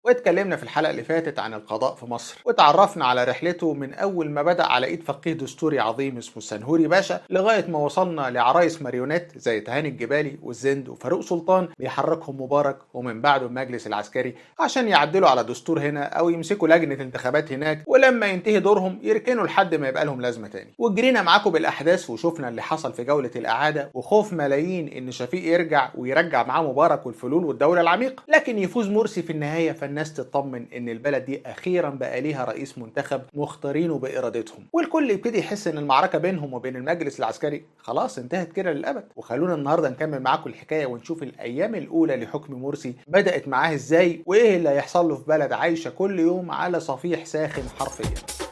واتكلمنا في الحلقة اللي فاتت عن القضاء في مصر وتعرفنا على رحلته من أول ما بدأ على إيد فقيه دستوري عظيم اسمه السنهوري باشا لغاية ما وصلنا لعرايس ماريونيت زي تهاني الجبالي والزند وفاروق سلطان بيحركهم مبارك ومن بعده المجلس العسكري عشان يعدلوا على دستور هنا أو يمسكوا لجنة انتخابات هناك ولما ينتهي دورهم يركنوا لحد ما يبقى لهم لازمة تاني وجرينا معاكم بالأحداث وشفنا اللي حصل في جولة الإعادة وخوف ملايين إن شفيق يرجع ويرجع معاه مبارك والفلول والدولة العميقة لكن يفوز مرسي في النهاية فالناس تطمن إن البلد دي أخيرا بقى ليها رئيس منتخب مختارينه بإرادتهم والكل يبتدي يحس إن المعركة بينهم وبين المجلس العسكري خلاص انتهت كده للأبد وخلونا النهاردة نكمل معاكم الحكاية ونشوف الأيام الأولى لحكم مرسي بدأت معاه إزاي وإيه اللي هيحصل له في بلد عايشة كل يوم على صفيح ساخن حرفيا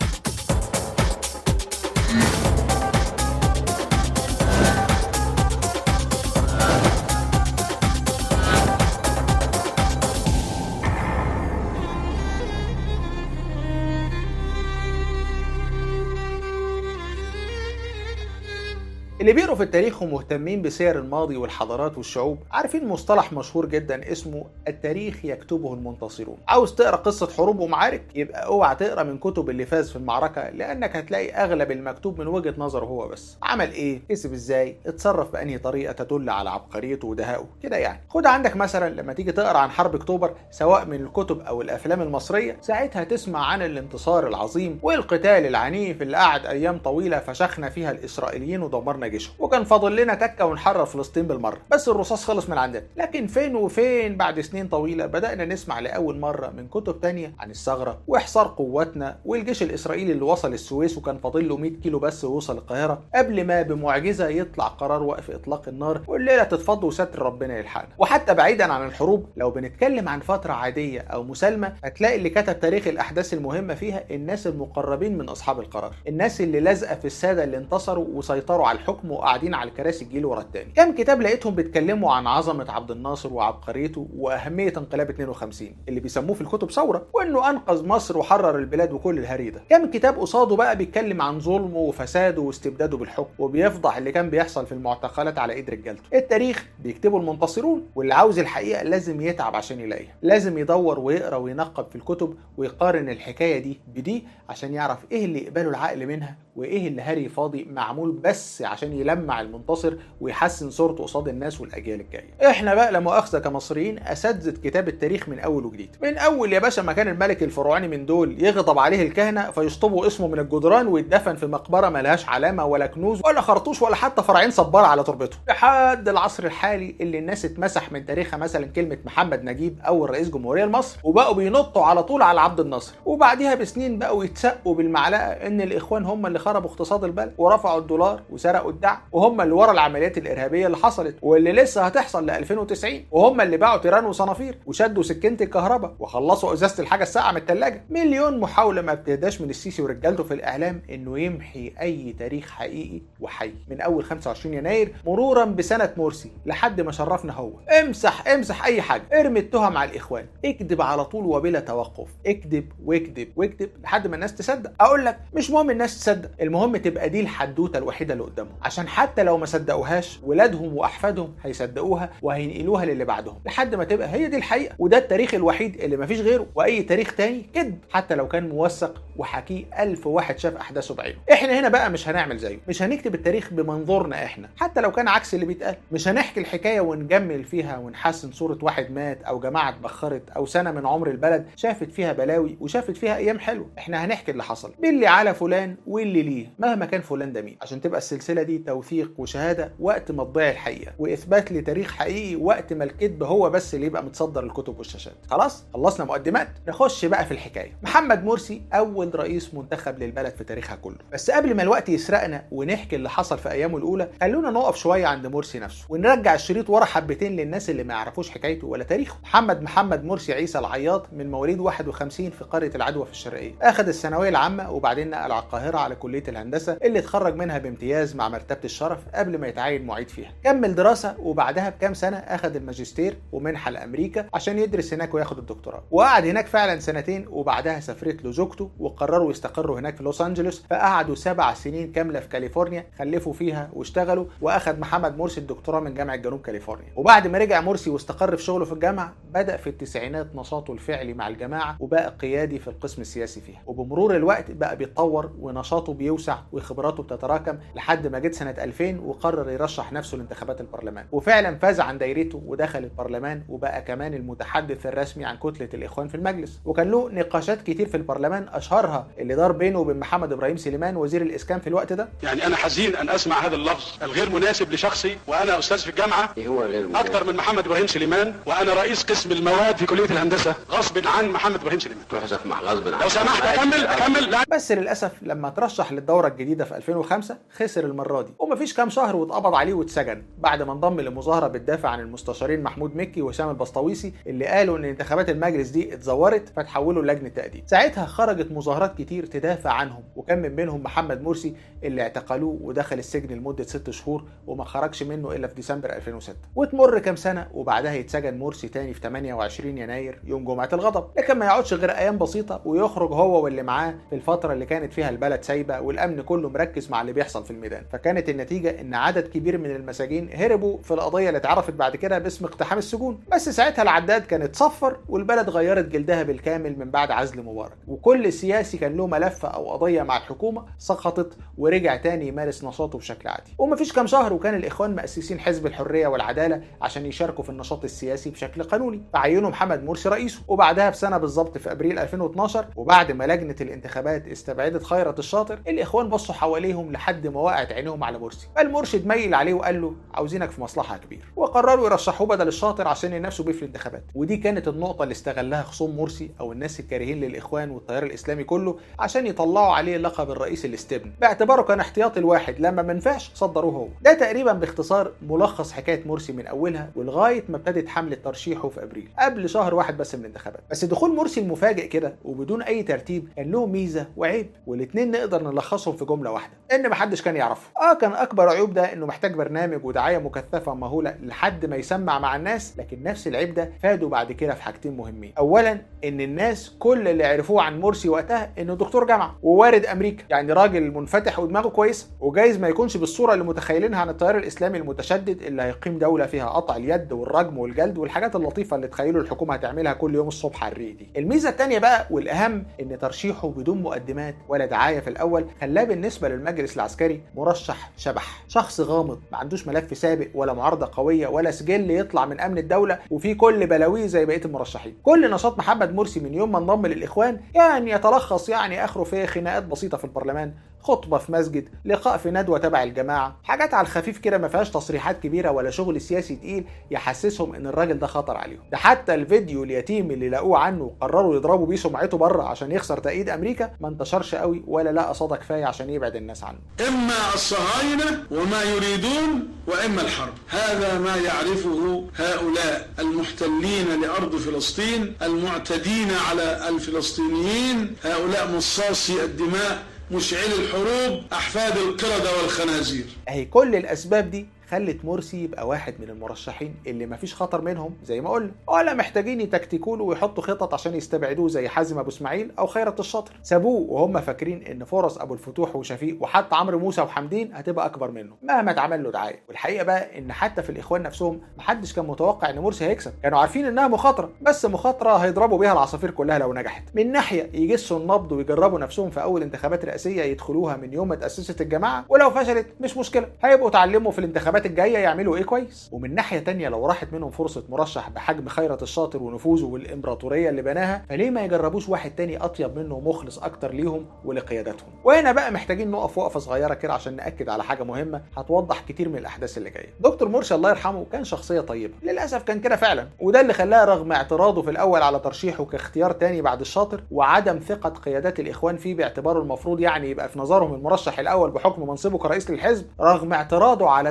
اللي بيقروا في التاريخ ومهتمين بسير الماضي والحضارات والشعوب عارفين مصطلح مشهور جدا اسمه التاريخ يكتبه المنتصرون عاوز تقرا قصه حروب ومعارك يبقى اوعى تقرا من كتب اللي فاز في المعركه لانك هتلاقي اغلب المكتوب من وجهه نظره هو بس عمل ايه كسب ازاي اتصرف بانهي طريقه تدل على عبقريته ودهائه كده يعني خد عندك مثلا لما تيجي تقرا عن حرب اكتوبر سواء من الكتب او الافلام المصريه ساعتها تسمع عن الانتصار العظيم والقتال العنيف اللي قعد ايام طويله فشخنا فيها الاسرائيليين ودمرنا جيشهم وكان فاضل لنا تكه ونحرر فلسطين بالمره بس الرصاص خلص من عندنا لكن فين وفين بعد سنين طويله بدانا نسمع لاول مره من كتب تانية عن الثغره واحصار قواتنا والجيش الاسرائيلي اللي وصل السويس وكان فاضل له 100 كيلو بس ويوصل القاهره قبل ما بمعجزه يطلع قرار وقف اطلاق النار والليله تتفض وستر ربنا يلحقنا وحتى بعيدا عن الحروب لو بنتكلم عن فتره عاديه او مسالمه هتلاقي اللي كتب تاريخ الاحداث المهمه فيها الناس المقربين من اصحاب القرار الناس اللي لازقه في الساده اللي انتصروا وسيطروا على الحكم وقاعدين على الكراسي الجيل ورا التاني كم كتاب لقيتهم بيتكلموا عن عظمه عبد الناصر وعبقريته واهميه انقلاب 52 اللي بيسموه في الكتب ثوره وانه انقذ مصر وحرر البلاد وكل الهري ده كم كتاب قصاده بقى بيتكلم عن ظلمه وفساده واستبداده بالحكم وبيفضح اللي كان بيحصل في المعتقلات على ايد رجالته التاريخ بيكتبه المنتصرون واللي عاوز الحقيقه لازم يتعب عشان يلاقيها لازم يدور ويقرا وينقب في الكتب ويقارن الحكايه دي بدي عشان يعرف ايه اللي يقبله العقل منها وايه اللي هري فاضي معمول بس عشان يلمع المنتصر ويحسن صورته قصاد الناس والاجيال الجايه احنا بقى لا مؤاخذه كمصريين اساتذه كتاب التاريخ من اول وجديد من اول يا باشا ما كان الملك الفرعوني من دول يغضب عليه الكهنه فيشطبوا اسمه من الجدران ويتدفن في مقبره ملهاش علامه ولا كنوز ولا خرطوش ولا حتى فرعين صباره على تربته لحد العصر الحالي اللي الناس اتمسح من تاريخها مثلا كلمه محمد نجيب اول رئيس جمهوريه لمصر وبقوا بينطوا على طول على عبد الناصر وبعديها بسنين بقوا يتسقوا بالمعلقه ان الاخوان هم اللي خربوا اقتصاد البلد ورفعوا الدولار وسرقوا الدعم وهم اللي ورا العمليات الارهابيه اللي حصلت واللي لسه هتحصل ل 2090 وهم اللي باعوا تيران وصنافير وشدوا سكينه الكهرباء وخلصوا ازازه الحاجه الساقعه من الثلاجه مليون محاوله ما بتهداش من السيسي ورجالته في الاعلام انه يمحي اي تاريخ حقيقي وحي من اول 25 يناير مرورا بسنه مرسي لحد ما شرفنا هو امسح امسح اي حاجه ارمي التهم على الاخوان اكذب على طول وبلا توقف اكذب واكذب واكذب لحد ما الناس تصدق اقول لك مش مهم الناس تصدق المهم تبقى دي الحدوته الوحيده اللي قدامهم عشان حتى لو ما صدقوهاش ولادهم واحفادهم هيصدقوها وهينقلوها للي بعدهم لحد ما تبقى هي دي الحقيقه وده التاريخ الوحيد اللي مفيش غيره واي تاريخ تاني كذب حتى لو كان موثق وحكيه ألف واحد شاف احداثه بعينه احنا هنا بقى مش هنعمل زيه مش هنكتب التاريخ بمنظورنا احنا حتى لو كان عكس اللي بيتقال مش هنحكي الحكايه ونجمل فيها ونحسن صوره واحد مات او جماعه اتبخرت او سنه من عمر البلد شافت فيها بلاوي وشافت فيها ايام حلوه احنا هنحكي اللي حصل باللي على فلان واللي ليه مهما كان فلان ده مين عشان تبقى السلسله دي توثيق وشهاده وقت ما تضيع الحقيقه واثبات لتاريخ حقيقي وقت ما الكذب هو بس اللي يبقى متصدر الكتب والشاشات خلاص خلصنا مقدمات نخش بقى في الحكايه محمد مرسي اول رئيس منتخب للبلد في تاريخها كله بس قبل ما الوقت يسرقنا ونحكي اللي حصل في ايامه الاولى خلونا نقف شويه عند مرسي نفسه ونرجع الشريط ورا حبتين للناس اللي ما يعرفوش حكايته ولا تاريخه محمد محمد مرسي عيسى العياط من مواليد 51 في قريه العدوى في الشرقيه اخذ الثانويه العامه وبعدين نقل على القاهره على كليه الهندسه اللي اتخرج منها بامتياز مع مرتبه مرتبه الشرف قبل ما يتعين معيد فيها كمل دراسه وبعدها بكام سنه اخذ الماجستير ومنحه لامريكا عشان يدرس هناك وياخد الدكتوراه وقعد هناك فعلا سنتين وبعدها سافرت له زوجته وقرروا يستقروا هناك في لوس انجلوس فقعدوا سبع سنين كامله في كاليفورنيا خلفوا فيها واشتغلوا واخذ محمد مرسي الدكتوراه من جامعه جنوب كاليفورنيا وبعد ما رجع مرسي واستقر في شغله في الجامعه بدا في التسعينات نشاطه الفعلي مع الجماعه وبقى قيادي في القسم السياسي فيها وبمرور الوقت بقى بيتطور ونشاطه بيوسع وخبراته بتتراكم لحد ما جت سنه 2000 وقرر يرشح نفسه لانتخابات البرلمان وفعلا فاز عن دايرته ودخل البرلمان وبقى كمان المتحدث الرسمي عن كتله الاخوان في المجلس وكان له نقاشات كتير في البرلمان اشهرها اللي دار بينه وبين محمد ابراهيم سليمان وزير الاسكان في الوقت ده يعني انا حزين ان اسمع هذا اللفظ الغير مناسب لشخصي وانا استاذ في الجامعه ايه هو غير مناسب؟ اكتر من محمد ابراهيم سليمان وانا رئيس قسم المواد في كليه الهندسه غصب عن محمد ابراهيم سليمان تروح تسمح غصب عنك لو سمحت اكمل اكمل لا بس للاسف لما ترشح للدوره الجديده في 2005 خسر المره دي ومفيش كام شهر واتقبض عليه واتسجن بعد ما انضم لمظاهره بتدافع عن المستشارين محمود مكي وهشام البسطويسي اللي قالوا ان انتخابات المجلس دي اتزورت فتحولوا لجنه تأديب ساعتها خرجت مظاهرات كتير تدافع عنهم وكان من بينهم محمد مرسي اللي اعتقلوه ودخل السجن لمده ست شهور وما خرجش منه الا في ديسمبر 2006 وتمر كام سنه وبعدها يتسجن مرسي تاني في 28 يناير يوم جمعه الغضب لكن ما يقعدش غير ايام بسيطه ويخرج هو واللي معاه في الفتره اللي كانت فيها البلد سايبه والامن كله مركز مع اللي بيحصل في الميدان فكانت النتيجه ان عدد كبير من المساجين هربوا في القضيه اللي اتعرفت بعد كده باسم اقتحام السجون بس ساعتها العداد كانت صفر والبلد غيرت جلدها بالكامل من بعد عزل مبارك وكل سياسي كان له ملف او قضيه مع الحكومه سقطت ورجع تاني يمارس نشاطه بشكل عادي ومفيش كام شهر وكان الاخوان مؤسسين حزب الحريه والعداله عشان يشاركوا في النشاط السياسي بشكل قانوني فعينوا محمد مرسي رئيسه وبعدها بسنه بالظبط في ابريل 2012 وبعد ما لجنه الانتخابات استبعدت خيرت الشاطر الاخوان بصوا حواليهم لحد ما وقعت عينيهم على مرسي فالمرشد ميل عليه وقال له عاوزينك في مصلحه كبير وقرروا يرشحوه بدل الشاطر عشان ينافسوا بيه في الانتخابات ودي كانت النقطه اللي استغلها خصوم مرسي او الناس الكارهين للاخوان والتيار الاسلامي كله عشان يطلعوا عليه لقب الرئيس الاستبن باعتباره كان احتياطي الواحد لما ما نفعش صدروه هو ده تقريبا باختصار ملخص حكايه مرسي من اولها ولغايه ما ابتدت حمله ترشيحه في ابريل قبل شهر واحد بس من الانتخابات بس دخول مرسي المفاجئ كده وبدون اي ترتيب كان له ميزه وعيب والاثنين نقدر نلخصهم في جمله واحده ان محدش كان يعرفه اه كان اكبر عيوب ده انه محتاج برنامج ودعايه مكثفه مهوله لحد ما يسمع مع الناس لكن نفس العيب ده فاده بعد كده في حاجتين مهمين اولا ان الناس كل اللي عرفوه عن مرسي وقتها انه دكتور جامعه ووارد امريكا يعني راجل منفتح ودماغه كويسه وجايز ما يكونش بالصوره اللي متخيلينها عن التيار الاسلامي المتشدد اللي هيقيم دوله فيها قطع اليد والرجم والجلد والحاجات اللطيفه اللي تخيلوا الحكومه هتعملها كل يوم الصبح على الريق دي الميزه الثانيه بقى والاهم ان ترشيحه بدون مقدمات ولا دعايه في الاول خلاه بالنسبه للمجلس العسكري مرشح شبح شخص غامض ما عندوش ملف سابق ولا معارضه قويه ولا سجل يطلع من امن الدوله وفي كل بلاويه زي بقيه المرشحين كل نشاط محمد مرسي من يوم ما انضم للاخوان يعني يتلخص يعني اخره في خناقات بسيطه في البرلمان خطبه في مسجد لقاء في ندوه تبع الجماعه حاجات على الخفيف كده ما فيهاش تصريحات كبيره ولا شغل سياسي تقيل يحسسهم ان الراجل ده خطر عليهم ده حتى الفيديو اليتيم اللي لقوه عنه وقرروا يضربوا بيه سمعته بره عشان يخسر تأييد امريكا ما انتشرش قوي ولا لقى صدى كفايه عشان يبعد الناس عنه إما الصهاينة وما يريدون وإما الحرب هذا ما يعرفه هؤلاء المحتلين لأرض فلسطين المعتدين على الفلسطينيين هؤلاء مصاصي الدماء مشعلي الحروب أحفاد القردة والخنازير اهي كل الاسباب دي خلت مرسي يبقى واحد من المرشحين اللي مفيش خطر منهم زي ما قلنا ولا محتاجين يتكتكوا له ويحطوا خطط عشان يستبعدوه زي حازم ابو اسماعيل او خيرت الشاطر سابوه وهم فاكرين ان فرص ابو الفتوح وشفيق وحتى عمرو موسى وحمدين هتبقى اكبر منه مهما اتعمل له دعايه والحقيقه بقى ان حتى في الاخوان نفسهم محدش كان متوقع ان مرسي هيكسب كانوا عارفين انها مخاطره بس مخاطره هيضربوا بيها العصافير كلها لو نجحت من ناحيه يجسوا النبض ويجربوا نفسهم في اول انتخابات رئاسيه يدخلوها من يوم ما تاسست الجماعه ولو فشلت مش مشكله هيبقوا اتعلموا في الانتخابات الجايه يعملوا ايه كويس ومن ناحيه تانية لو راحت منهم فرصه مرشح بحجم خيرت الشاطر ونفوذه والامبراطوريه اللي بناها فليه ما يجربوش واحد تاني اطيب منه ومخلص اكتر ليهم ولقيادتهم وهنا بقى محتاجين نقف وقفه صغيره كده عشان ناكد على حاجه مهمه هتوضح كتير من الاحداث اللي جايه دكتور مرسي الله يرحمه كان شخصيه طيبه للاسف كان كده فعلا وده اللي خلاه رغم اعتراضه في الاول على ترشيحه كاختيار تاني بعد الشاطر وعدم ثقه قيادات الاخوان فيه باعتباره المفروض يعني يبقى في نظرهم المرشح الاول بحكم منصبه كرئيس للحزب رغم اعتراضه على ده وغضب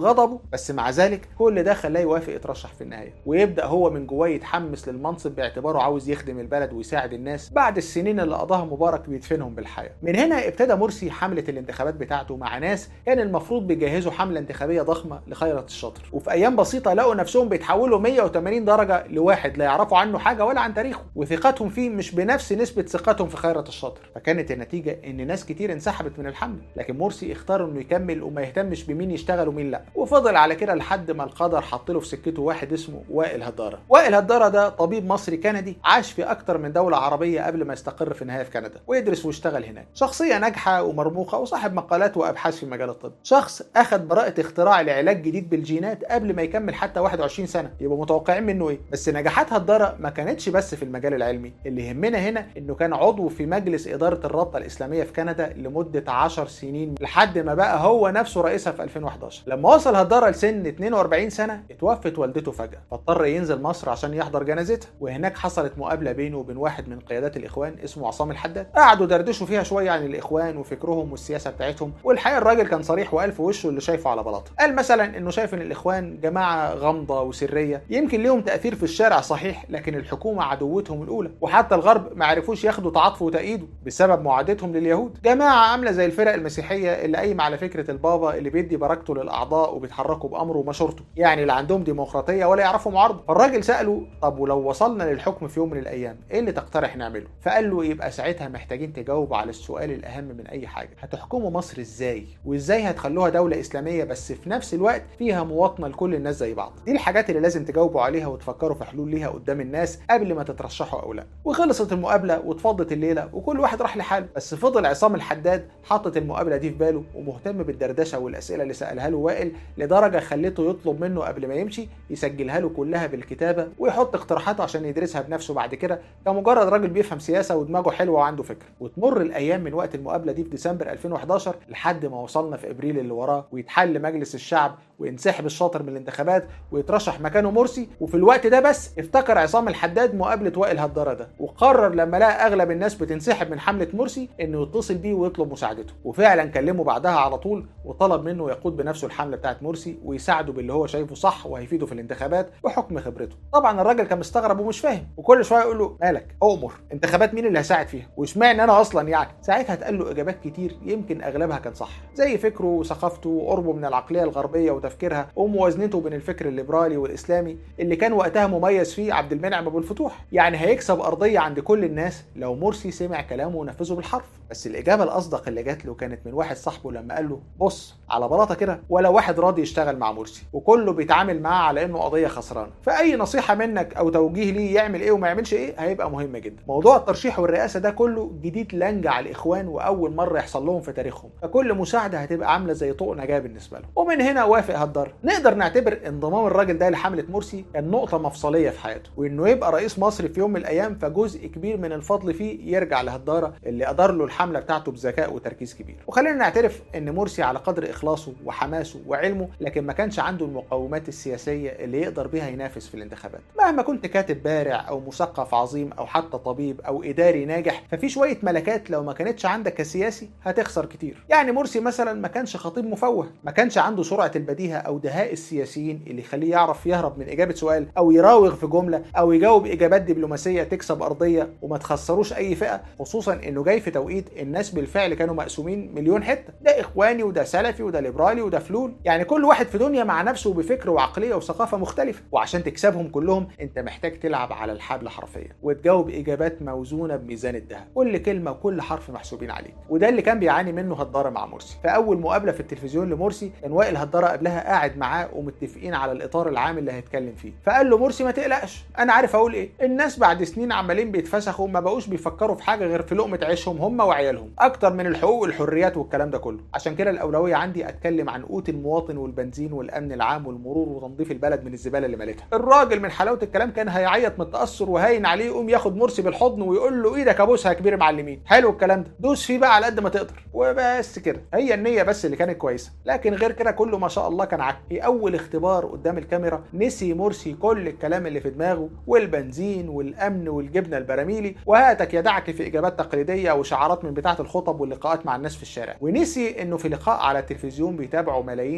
غضبه بس مع ذلك كل ده خلاه يوافق يترشح في النهايه ويبدا هو من جواه يتحمس للمنصب باعتباره عاوز يخدم البلد ويساعد الناس بعد السنين اللي قضاها مبارك بيدفنهم بالحياه من هنا ابتدى مرسي حمله الانتخابات بتاعته مع ناس كان المفروض بيجهزوا حمله انتخابيه ضخمه لخيرت الشاطر وفي ايام بسيطه لقوا نفسهم بيتحولوا 180 درجه لواحد لا يعرفوا عنه حاجه ولا عن تاريخه وثقتهم فيه مش بنفس نسبه ثقتهم في خيرت الشاطر فكانت النتيجه ان ناس كتير انسحبت من الحمله لكن مرسي اختار انه يكمل وما يهتمش بمين يشتغل ومين لا وفضل على كده لحد ما القدر حط له في سكته واحد اسمه وائل هداره وائل هداره ده طبيب مصري كندي عاش في اكتر من دوله عربيه قبل ما يستقر في النهايه في كندا ويدرس ويشتغل هناك شخصيه ناجحه ومرموقه وصاحب مقالات وابحاث في مجال الطب شخص اخذ براءه اختراع لعلاج جديد بالجينات قبل ما يكمل حتى 21 سنه يبقوا متوقعين منه ايه بس نجاحات هداره ما كانتش بس في المجال العلمي اللي يهمنا هنا انه كان عضو في مجلس اداره الرابطه الاسلاميه في كندا لمده 10 سنين لحد ما بقى هو نفسه رئيسها في 2011 لما وصل هداره لسن 42 سنه اتوفت والدته فجاه فاضطر ينزل مصر عشان يحضر جنازتها وهناك حصلت مقابله بينه وبين واحد من قيادات الاخوان اسمه عصام الحداد قعدوا دردشوا فيها شويه عن الاخوان وفكرهم والسياسه بتاعتهم والحقيقه الراجل كان صريح وقال في وشه اللي شايفه على بلاطه قال مثلا انه شايف ان الاخوان جماعه غامضه وسريه يمكن ليهم تاثير في الشارع صحيح لكن الحكومه عدوتهم الاولى وحتى الغرب ما عرفوش ياخدوا تعاطفه وتأييده بسبب معادتهم لليهود جماعه عامله زي الفرق المسيحيه اللي قايمه على فكره البابا اللي بيدي بركته للاعضاء وبيتحركوا بامره ومشورته يعني لا عندهم ديمقراطيه ولا يعرفوا معارضه فالراجل ساله طب ولو وصلنا للحكم في يوم من الايام ايه اللي تقترح نعمله فقال له يبقى ساعتها محتاجين تجاوبوا على السؤال الاهم من اي حاجه هتحكموا مصر ازاي وازاي هتخلوها دوله اسلاميه بس في نفس الوقت فيها مواطنه لكل الناس زي بعض دي الحاجات اللي لازم تجاوبوا عليها وتفكروا في حلول ليها قدام الناس قبل ما تترشحوا او لا وخلصت المقابله واتفضت الليله وكل واحد راح لحاله بس فضل عصام الحداد حاطط المقابله دي في باله ومهتم بالدردشه والاسئله اللي سالها له وائل لدرجه خلته يطلب منه قبل ما يمشي يسجلها له كلها بالكتابه ويحط اقتراحاته عشان يدرسها بنفسه بعد كده كمجرد راجل بيفهم سياسه ودماغه حلوه وعنده فكره وتمر الايام من وقت المقابله دي في ديسمبر 2011 لحد ما وصلنا في ابريل اللي وراه ويتحل مجلس الشعب وينسحب الشاطر من الانتخابات ويترشح مكانه مرسي وفي الوقت ده بس افتكر عصام الحداد مقابله وائل هداره ده وقرر لما لقى اغلب الناس بتنسحب من حمله مرسي انه يتصل بيه ويطلب مساعدته وفعلا كلمه بعدها على طول وطلب منه يقود بنفسه الحمله بتاعت مرسي ويساعده باللي هو شايفه صح وهيفيده في الانتخابات بحكم خبرته طبعا الراجل كان مستغرب ومش فاهم وكل شويه يقول له مالك اؤمر انتخابات مين اللي هساعد فيها واشمعنى انا اصلا يعني ساعتها اتقال له اجابات كتير يمكن اغلبها كان صح زي فكره وثقافته وقربه من العقليه الغربيه وتفكيرها وموازنته بين الفكر الليبرالي والاسلامي اللي كان وقتها مميز فيه عبد المنعم ابو الفتوح يعني هيكسب ارضيه عند كل الناس لو مرسي سمع كلامه ونفذه بالحرف بس الاجابه الاصدق اللي جات له كانت من واحد صاحبه لما قال له بص على بلاطه كده ولا واحد راضي يشتغل مع مرسي وكله بيتعامل معاه على انه قضيه خسرانه فاي نصيحه منك او توجيه ليه يعمل ايه وما يعملش ايه هيبقى مهم جدا موضوع الترشيح والرئاسه ده كله جديد لنجة على الاخوان واول مره يحصل لهم في تاريخهم فكل مساعده هتبقى عامله زي طوق نجاه بالنسبه لهم ومن هنا وافق هدار نقدر نعتبر انضمام الراجل ده لحمله مرسي كان نقطه مفصليه في حياته وانه يبقى رئيس مصر في يوم من الايام فجزء كبير من الفضل فيه يرجع لهداره اللي ادار له الحمله بتاعته بذكاء وتركيز كبير وخلينا نعترف ان مرسي على قدر اخلاصه وحماسه وعلمه لكن ما كانش عنده المقومات السياسيه اللي يقدر بيها ينافس في الانتخابات مهما كنت كاتب بارع او مثقف عظيم او حتى طبيب او اداري ناجح ففي شويه ملكات لو ما كانتش عندك كسياسي هتخسر كتير يعني مرسي مثلا ما كانش خطيب مفوه ما كانش عنده سرعه البديهه او دهاء السياسيين اللي يخليه يعرف يهرب من اجابه سؤال او يراوغ في جمله او يجاوب اجابات دبلوماسيه تكسب ارضيه وما تخسروش اي فئه خصوصا انه جاي في توقيت الناس بالفعل كانوا مقسومين مليون حته ده اخواني وده سلفي وده ليبرالي وده فلول يعني كل واحد في دنيا مع نفسه بفكر وعقليه وثقافه مختلفه وعشان تكسبهم كلهم انت محتاج تلعب على الحبل حرفيا وتجاوب اجابات موزونه بميزان الذهب كل كلمه وكل حرف محسوبين عليك وده اللي كان بيعاني منه هداره مع مرسي فاول مقابله في التلفزيون لمرسي كان وائل هداره قبلها قاعد معاه ومتفقين على الاطار العام اللي هيتكلم فيه فقال له مرسي ما تقلقش انا عارف اقول ايه الناس بعد سنين عمالين بيتفسخوا ما بقوش بيفكروا في حاجه غير في لقمه عيشهم هم وعيالهم اكتر من الحقوق والحريات والكلام ده كله عشان كده الاولويه عندي اتكلم عن قوت المواطن والبنزين والامن العام والمرور وتنظيف البلد من الزباله اللي مالتها الراجل من حلاوه الكلام كان هيعيط من التاثر وهاين عليه يقوم ياخد مرسي بالحضن ويقول له ايدك ابوسها يا كبير معلمين حلو الكلام ده دوس فيه بقى على قد ما تقدر وبس كده هي النيه بس اللي كانت كويسه لكن غير كده كله ما شاء الله كان عك في اول اختبار قدام الكاميرا نسي مرسي كل الكلام اللي في دماغه والبنزين والامن والجبنه البراميلي وهاتك يدعك في اجابات تقليديه وشعارات من بتاعه الخطب واللقاءات مع الناس في الشارع ونسي انه في لقاء على التلفزيون بيتابعه ملايين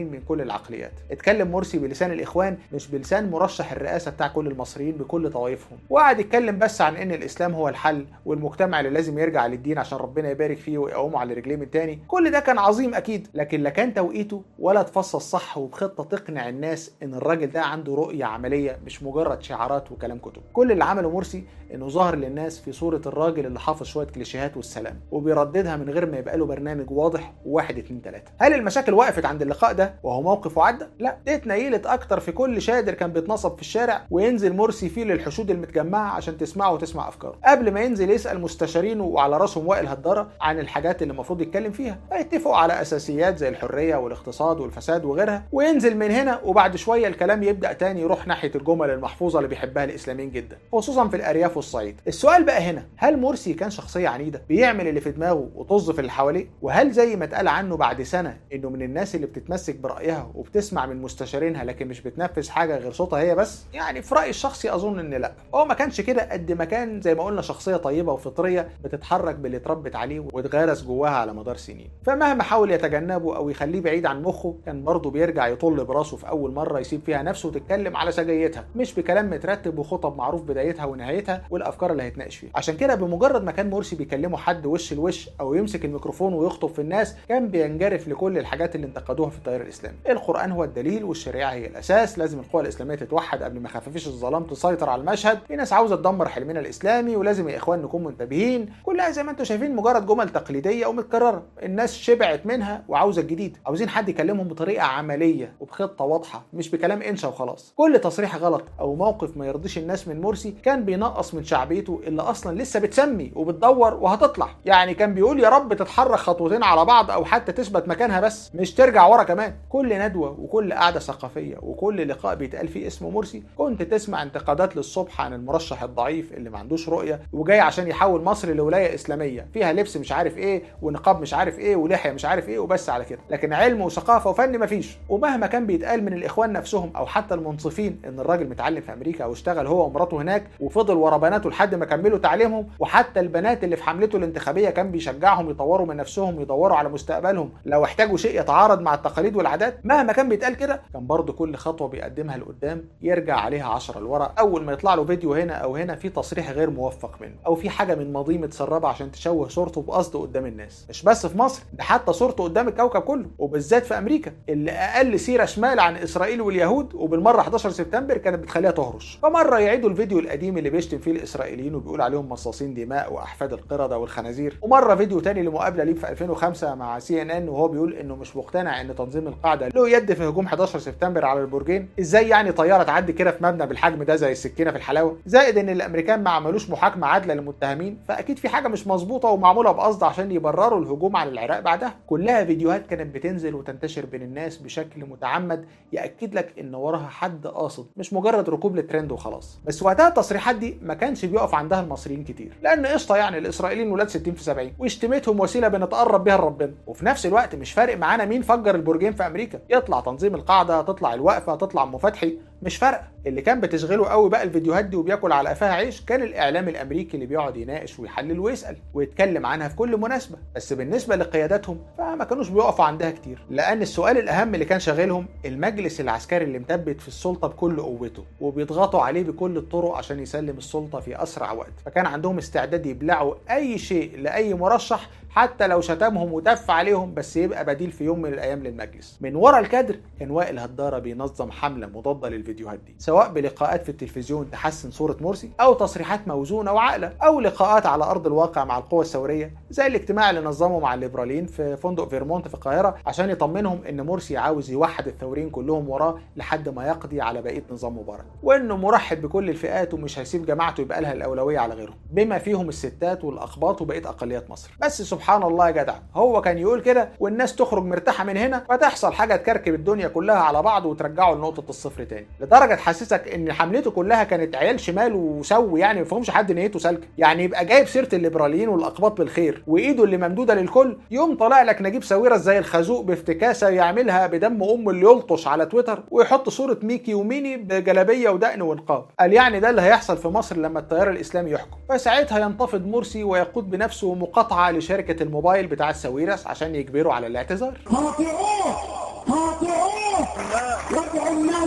المصريين من كل العقليات اتكلم مرسي بلسان الاخوان مش بلسان مرشح الرئاسه بتاع كل المصريين بكل طوائفهم وقعد يتكلم بس عن ان الاسلام هو الحل والمجتمع اللي لازم يرجع للدين عشان ربنا يبارك فيه ويقومه على رجليه من تاني كل ده كان عظيم اكيد لكن لا كان توقيته ولا تفصل صح وبخطه تقنع الناس ان الراجل ده عنده رؤيه عمليه مش مجرد شعارات وكلام كتب كل اللي عمله مرسي انه ظهر للناس في صوره الراجل اللي حافظ شويه كليشيهات والسلام وبيرددها من غير ما يبقى له برنامج واضح وواحد اتنين تلاته هل المشاكل وقفت عند اللقاء ده وهو موقف وعدى لا دي اتنيلت اكتر في كل شادر كان بيتنصب في الشارع وينزل مرسي فيه للحشود المتجمعه عشان تسمعه وتسمع افكاره قبل ما ينزل يسال مستشارينه وعلى راسهم وائل هداره عن الحاجات اللي المفروض يتكلم فيها فيتفقوا على اساسيات زي الحريه والاقتصاد والفساد وغيرها وينزل من هنا وبعد شويه الكلام يبدا تاني يروح ناحيه الجمل المحفوظه اللي بيحبها الاسلاميين جدا خصوصا في الارياف والصعيد السؤال بقى هنا هل مرسي كان شخصيه عنيده بيعمل اللي في دماغه وطز في اللي حواليه وهل زي ما اتقال عنه بعد سنه انه من الناس اللي بتتمسك برايها وبتسمع من مستشارينها لكن مش بتنفذ حاجه غير صوتها هي بس يعني في رايي الشخصي اظن ان لا هو ما كانش كده قد ما كان زي ما قلنا شخصيه طيبه وفطريه بتتحرك باللي اتربت عليه واتغرس جواها على مدار سنين فمهما حاول يتجنبه او يخليه بعيد عن مخه كان برضه بيرجع يطل براسه في اول مره يسيب فيها نفسه وتتكلم على سجيتها مش بكلام مترتب وخطب معروف بدايتها ونهايتها والافكار اللي هيتناقش فيها عشان كده بمجرد ما كان مرسي بيكلمه حد وش لوش او يمسك الميكروفون ويخطب في الناس كان بينجرف لكل الحاجات اللي انتقدوها في التيار الاسلامي القران هو الدليل والشريعه هي الاساس لازم القوى الاسلاميه تتوحد قبل ما خفافيش الظلام تسيطر على المشهد في ناس عاوزه تدمر حلمنا الاسلامي ولازم يا اخوان نكون منتبهين كلها زي ما انتم شايفين مجرد جمل تقليديه ومتكرره الناس شبعت منها وعاوزه الجديد عاوزين حد يكلمهم بطريقه عمليه وبخطه واضحه مش بكلام انشا وخلاص كل تصريح غلط او موقف ما يرضيش الناس من مرسي كان بينقص من شعبيته اللي اصلا لسه بتسمي وبتدور وهتطلع يعني كان بيقول يا رب تتحرك خطوتين على بعض او حتى تثبت مكانها بس مش ترجع ورا كمان كل ندوه وكل قعده ثقافيه وكل لقاء بيتقال فيه اسمه مرسي كنت تسمع انتقادات للصبح عن المرشح الضعيف اللي ما عندوش رؤيه وجاي عشان يحول مصر لولايه اسلاميه فيها لبس مش عارف ايه ونقاب مش عارف ايه ولحيه مش عارف ايه وبس على كده لكن علم وثقافه وفن مفيش ومهما كان بيتقال من الاخوان نفسهم او حتى المنصفين ان الراجل متعلم في امريكا او اشتغل هو ومراته هناك وفضل ورا بناته لحد ما كملوا تعليمهم وحتى البنات اللي في حملته الانتخابيه كان بيشجعهم يطوروا من نفسهم يدوروا على مستقبلهم لو احتاجوا شيء يتعارض مع التقاليد والعادات مهما كان بيتقال كده كان برضه كل خطوه بيقدمها لقدام يرجع عليها 10 لورا اول ما يطلع له فيديو هنا او هنا في تصريح غير موفق منه او في حاجه من ماضيه متسربه عشان تشوه صورته بقصد قدام الناس مش بس في مصر ده حتى صورته قدام الكوكب كله وبالذات في امريكا اللي اقل سيره شمال عن اسرائيل واليهود وبالمره 11 سبتمبر كانت بتخليها تهرش فمره يعيدوا الفيديو القديم اللي بيشتم فيه الاسرائيليين وبيقول عليهم مصاصين دماء واحفاد القرده والخنازير ومره فيديو تاني لمقابله ليه في 2005 مع سي ان ان وهو بيقول انه مش مقتنع ان تنظيم القاعده له يد في هجوم 11 سبتمبر على البرجين ازاي يعني طياره تعدي كده في مبنى بالحجم ده زي السكينه في الحلاوه زائد ان الامريكان ما عملوش محاكمه عادله للمتهمين فاكيد في حاجه مش مظبوطه ومعموله بقصد عشان يبرروا الهجوم على العراق بعدها كلها فيديوهات كانت بتنزل وتنتشر بين الناس بشكل متعمد ياكد لك ان وراها حد قاصد مش مجرد ركوب للترند وخلاص بس وقتها التصريحات دي ما كانش بيقف عندها المصريين كتير لان قشطه يعني الاسرائيليين ولاد 60 في 70 واشتمتهم وسيله بنتقرب بيها لربنا وفي نفس الوقت مش فارق معانا مين فجر البرجين في امريكا يطلع تنظيم القاعده تطلع الوقفه تطلع ام فتحي مش فارقه اللي كان بتشغله قوي بقى الفيديوهات دي وبياكل على قفاها عيش كان الاعلام الامريكي اللي بيقعد يناقش ويحلل ويسال ويتكلم عنها في كل مناسبه بس بالنسبه لقياداتهم فما كانوش بيقفوا عندها كتير لان السؤال الاهم اللي كان شاغلهم المجلس العسكري اللي مثبت في السلطه بكل قوته وبيضغطوا عليه بكل الطرق عشان يسلم السلطه في اسرع وقت فكان عندهم استعداد يبلعوا اي شيء لاي مرشح حتى لو شتمهم وتف عليهم بس يبقى بديل في يوم من الايام للمجلس من ورا الكادر كان وائل هداره بينظم حمله مضاده للفيديوهات دي سواء بلقاءات في التلفزيون تحسن صوره مرسي او تصريحات موزونه وعاقله او لقاءات على ارض الواقع مع القوى الثوريه زي الاجتماع اللي نظمه مع الليبراليين في فندق فيرمونت في القاهره عشان يطمنهم ان مرسي عاوز يوحد الثوريين كلهم وراه لحد ما يقضي على بقيه نظام مبارك وانه مرحب بكل الفئات ومش هيسيب جماعته يبقى لها الاولويه على غيرهم بما فيهم الستات والاقباط وبقيه اقليات مصر بس سبحان الله يا جدع هو كان يقول كده والناس تخرج مرتاحه من هنا فتحصل حاجه تكركب الدنيا كلها على بعض وترجعه لنقطه الصفر تاني لدرجه تحسسك ان حملته كلها كانت عيال شمال وسو يعني ما فهمش حد نيته سالكه يعني يبقى جايب سيره الليبراليين والاقباط بالخير وايده اللي ممدوده للكل يوم طالع لك نجيب ساويرس زي الخازوق بافتكاسه يعملها بدم ام اللي يلطش على تويتر ويحط صوره ميكي وميني بجلابيه ودقن ونقاب قال يعني ده اللي هيحصل في مصر لما التيار الاسلامي يحكم فساعتها ينتفض مرسي ويقود بنفسه مقاطعه لشركه الموبايل بتاع الساويرس عشان يجبروا على الاعتذار هاطئوه هاطئوه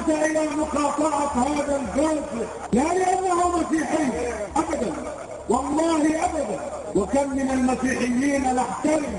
الناس إلى مقاطعة هذا الكافر لا لأنه مسيحي أبدا والله أبدا وكم من المسيحيين نحترم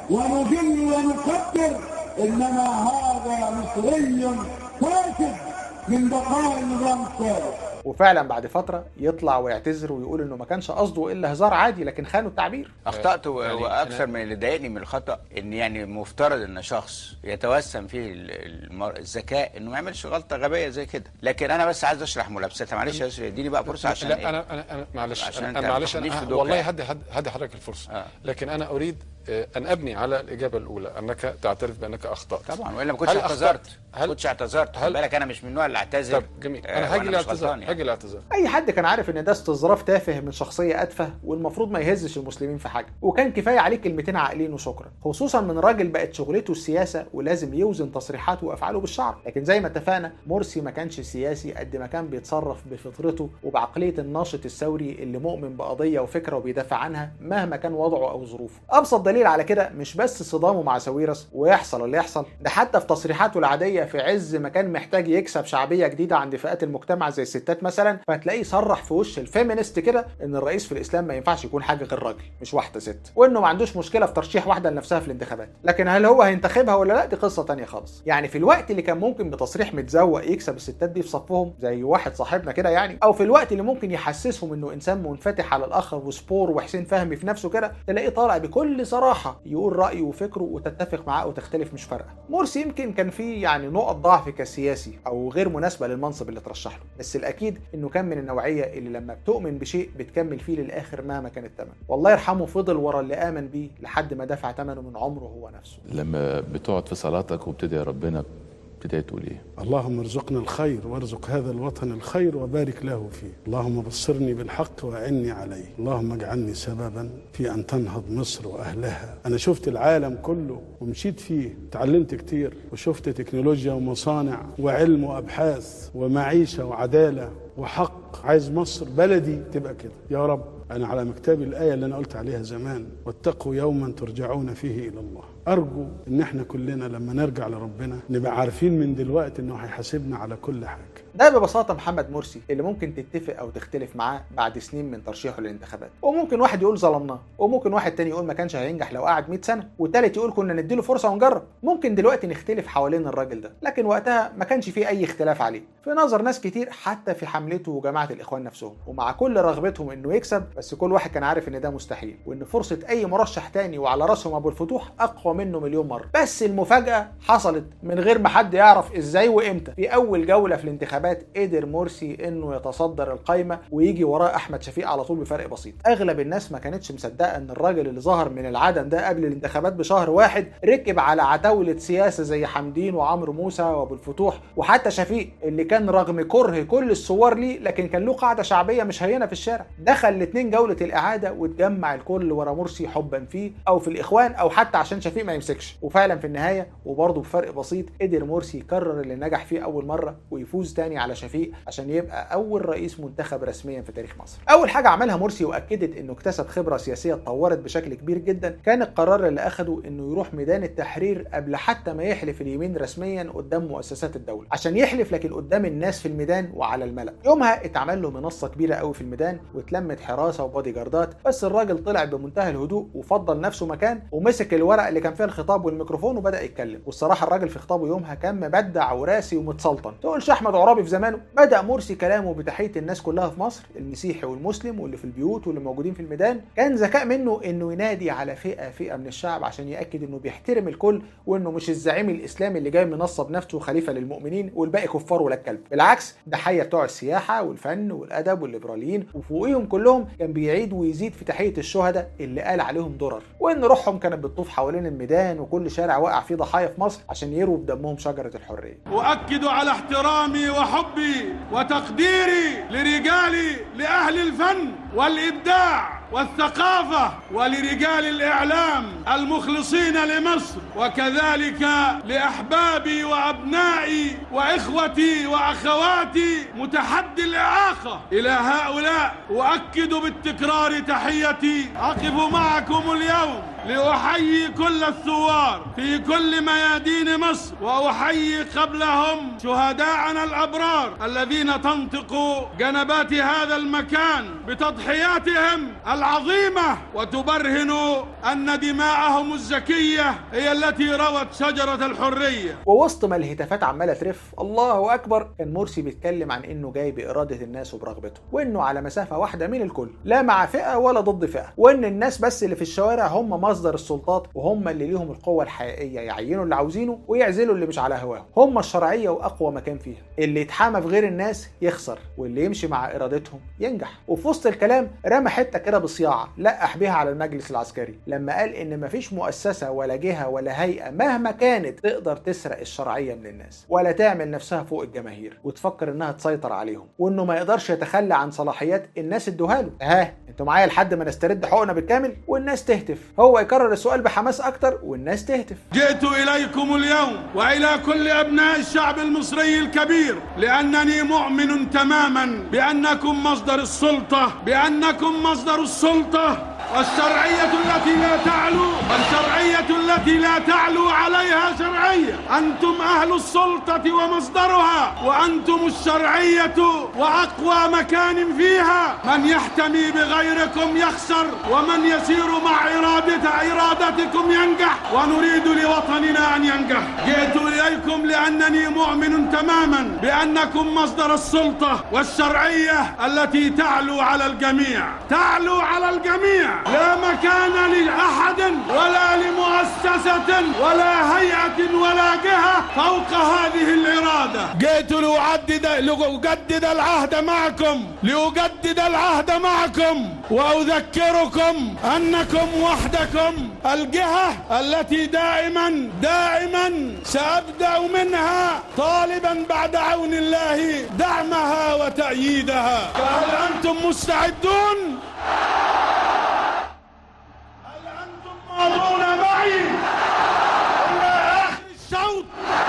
ونجل ونقدر إنما هذا مصري فاسد من بقاء النظام السابق وفعلا بعد فتره يطلع ويعتذر ويقول انه ما كانش قصده الا هزار عادي لكن خانوا التعبير اخطات و- يعني واكثر أنا- من اللي ضايقني من الخطا ان يعني مفترض ان شخص يتوسم فيه ال- المر- الذكاء انه ما يعملش غلطه غبيه زي كده لكن انا بس عايز اشرح ملابستها معلش يا ياسر اديني بقى فرصه عشان لا إيه؟ انا انا انا معلش عشان انا أنت أنا معلش ما تاخدنيش انا في دوكا والله يعني. هدي هدي هدي حضرتك الفرصه آه. لكن انا اريد آه، ان ابني على الاجابه الاولى انك تعترف بانك اخطات طبعا والا ما كنتش هل اعتذرت أخطأت؟ ما هل- كنتش اعتذرت خد هل- بالك انا مش من النوع اللي اعتذر طب جميل آه، انا هاجي وأنا مش الاعتذار غلطان يعني. هاجي الاعتذار اي حد كان عارف ان ده استظراف تافه من شخصيه اتفه والمفروض ما يهزش المسلمين في حاجه وكان كفايه عليه كلمتين عاقلين وشكرا خصوصا من راجل بقت شغلته السياسه ولازم يوزن تصريحاته وافعاله بالشعر لكن زي ما اتفقنا مرسي ما كانش سياسي قد ما كان بيتصرف بفطرته وبعقليه الناشط الثوري اللي مؤمن بقضيه وفكره وبيدافع عنها مهما كان وضعه او ظروفه ابسط دليل على كده مش بس صدامه مع ساويرس ويحصل اللي يحصل ده حتى في تصريحاته العاديه في عز ما كان محتاج يكسب شعبيه جديده عند فئات المجتمع زي الستات مثلا فتلاقيه صرح في وش الفيمينست كده ان الرئيس في الاسلام ما ينفعش يكون حاجه غير راجل مش واحده ست وانه ما عندوش مشكله في ترشيح واحده لنفسها في الانتخابات لكن هل هو هينتخبها ولا لا دي قصه تانية خالص يعني في الوقت اللي كان ممكن بتصريح متزوق يكسب الستات دي في صفهم زي واحد صاحبنا كده يعني او في الوقت اللي ممكن يحسسهم انه انسان منفتح على الاخر وسبور وحسين فهمي في نفسه كده تلاقيه طالع بكل صراحه يقول رايه وفكره وتتفق معاه او تختلف مش فارقه مرسي يمكن كان فيه يعني نقط ضعف كسياسي او غير مناسبه للمنصب اللي ترشح له بس الاكيد انه كان من النوعيه اللي لما بتؤمن بشيء بتكمل فيه للاخر مهما كان الثمن والله يرحمه فضل ورا اللي امن بيه لحد ما دفع ثمنه من عمره هو نفسه لما بتقعد في صلاتك وبتدعي ربنا بتدعي تقول ايه؟ اللهم ارزقنا الخير وارزق هذا الوطن الخير وبارك له فيه اللهم بصرني بالحق واعني عليه اللهم اجعلني سببا في ان تنهض مصر واهلها انا شفت العالم كله ومشيت فيه تعلمت كتير وشفت تكنولوجيا ومصانع وعلم وابحاث ومعيشه وعداله وحق عايز مصر بلدي تبقى كده يا رب انا على مكتبي الايه اللي انا قلت عليها زمان واتقوا يوما ترجعون فيه الى الله ارجو ان احنا كلنا لما نرجع لربنا نبقى عارفين من دلوقتي انه هيحاسبنا على كل حاجه ده ببساطة محمد مرسي اللي ممكن تتفق أو تختلف معاه بعد سنين من ترشيحه للانتخابات وممكن واحد يقول ظلمناه وممكن واحد تاني يقول ما كانش هينجح لو قعد 100 سنة والتالت يقول كنا نديله فرصة ونجرب ممكن دلوقتي نختلف حوالين الراجل ده لكن وقتها ما كانش فيه أي اختلاف عليه في نظر ناس كتير حتى في حملته وجماعة الإخوان نفسهم ومع كل رغبتهم إنه يكسب بس كل واحد كان عارف إن ده مستحيل وإن فرصة أي مرشح تاني وعلى راسهم أبو الفتوح أقوى منه مليون مرة بس المفاجأة حصلت من غير ما حد يعرف إزاي وإمتى في أول جولة في الانتخابات قدر مرسي إنه يتصدر القايمة ويجي وراه أحمد شفيق على طول بفرق بسيط أغلب الناس ما كانتش مصدقة إن الراجل اللي ظهر من العدم ده قبل الانتخابات بشهر واحد ركب على عتاولة سياسة زي حمدين وعمرو موسى وأبو الفتوح وحتى شفيق اللي كان رغم كره كل الثوار ليه لكن كان له قاعدة شعبية مش هينة في الشارع دخل الاتنين جولة الإعادة واتجمع الكل ورا مرسي حبا فيه أو في الإخوان أو حتى عشان شفيق ما يمسكش وفعلا في النهاية وبرضه بفرق بسيط قدر مرسي يكرر اللي نجح فيه أول مرة ويفوز تاني على شفيق عشان يبقى أول رئيس منتخب رسميا في تاريخ مصر أول حاجة عملها مرسي وأكدت إنه اكتسب خبرة سياسية اتطورت بشكل كبير جدا كان القرار اللي أخده إنه يروح ميدان التحرير قبل حتى ما يحلف اليمين رسميا قدام مؤسسات الدولة عشان يحلف لكن قدام الناس في الميدان وعلى الملأ يومها اتعمل له منصة كبيرة قوي في الميدان واتلمت حراسة وبادي جاردات بس الراجل طلع بمنتهى الهدوء وفضل نفسه مكان ومسك الورق اللي كان فيه الخطاب والميكروفون وبدأ يتكلم والصراحة الراجل في خطابه يومها كان مبدع وراسي ومتسلطن تقولش أحمد عرابي في زمانه بدأ مرسي كلامه بتحية الناس كلها في مصر المسيحي والمسلم واللي في البيوت واللي موجودين في الميدان كان ذكاء منه انه ينادي على فئة فئة من الشعب عشان يأكد انه بيحترم الكل وانه مش الزعيم الاسلامي اللي جاي منصب نفسه خليفة للمؤمنين والباقي كفار ولا الكلب بالعكس ده حية بتوع السياحة والفن والأدب والليبراليين وفوقيهم كلهم كان بيعيد ويزيد في تحية الشهداء اللي قال عليهم درر وان روحهم كانت بتطوف حوالين الميدان وكل شارع وقع فيه ضحايا في مصر عشان يرووا بدمهم شجرة الحرية أؤكد على احترامي وحبي وتقديري لرجالي لأهل الفن والإبداع والثقافة ولرجال الإعلام المخلصين لمصر وكذلك لأحبابي وأبنائي وإخوتي وأخواتي متحدي الإعاقة إلى هؤلاء أؤكد بالتكرار تحيتي أقف معكم اليوم لأحيي كل الثوار في كل ميادين مصر وأحيي قبلهم شهداءنا الأبرار الذين تنطق جنبات هذا المكان بتضحياتهم العظيمة وتبرهن أن دماءهم الزكية هي التي روت شجرة الحرية ووسط ما الهتافات عماله ترف الله اكبر كان مرسي بيتكلم عن انه جاي باراده الناس وبرغبتهم وانه على مسافه واحده من الكل لا مع فئه ولا ضد فئه وان الناس بس اللي في الشوارع هم مصدر السلطات وهم اللي ليهم القوه الحقيقيه يعينوا اللي عاوزينه ويعزلوا اللي مش على هواهم هم الشرعيه واقوى مكان فيها اللي يتحامى في غير الناس يخسر واللي يمشي مع ارادتهم ينجح وفي وسط الكلام رمى حته كده بصياعه لقح بيها على المجلس العسكري لما قال ان مفيش مؤسسه ولا جهه ولا هيئه مهما كانت تقدر تسرق الشرعيه من الناس ولا تعمل نفسها فوق الجماهير وتفكر انها تسيطر عليهم وانه ما يقدرش يتخلى عن صلاحيات الناس ادوها له ها انتوا معايا لحد ما نسترد حقوقنا بالكامل والناس تهتف هو يكرر السؤال بحماس اكتر والناس تهتف جئت إليكم اليوم وإلى كل أبناء الشعب المصري الكبير لأنني مؤمن تماما بأنكم مصدر السلطة بأنكم مصدر السلطة والشرعية التي لا تعلو والشرعية التي لا تعلو عليها شرعية أنتم أهل السلطة ومصدرها وأنتم الشرعية وأقوى مكان فيها من يحتمي بغيركم يخسر ومن يسير مع إرادة إرادتكم ينجح ونريد لوطننا أن ينجح جئت إليكم لأنني مؤمن تماما بأنكم مصدر السلطة والشرعية التي تعلو على الجميع تعلو على الجميع لا مكان لأحد ولا لمؤسسة ولا هيئة ولا جهة فوق هذه الإرادة جئت لأعدد لأجدد العهد معكم لأجدد العهد معكم وأذكركم أنكم وحدكم الجهة التي دائما دائما سأبدأ منها طالبا بعد عون الله دعمها وتأييدها فهل أنتم مستعدون؟ هل أنتم ماضون معي إلى آخر الشوط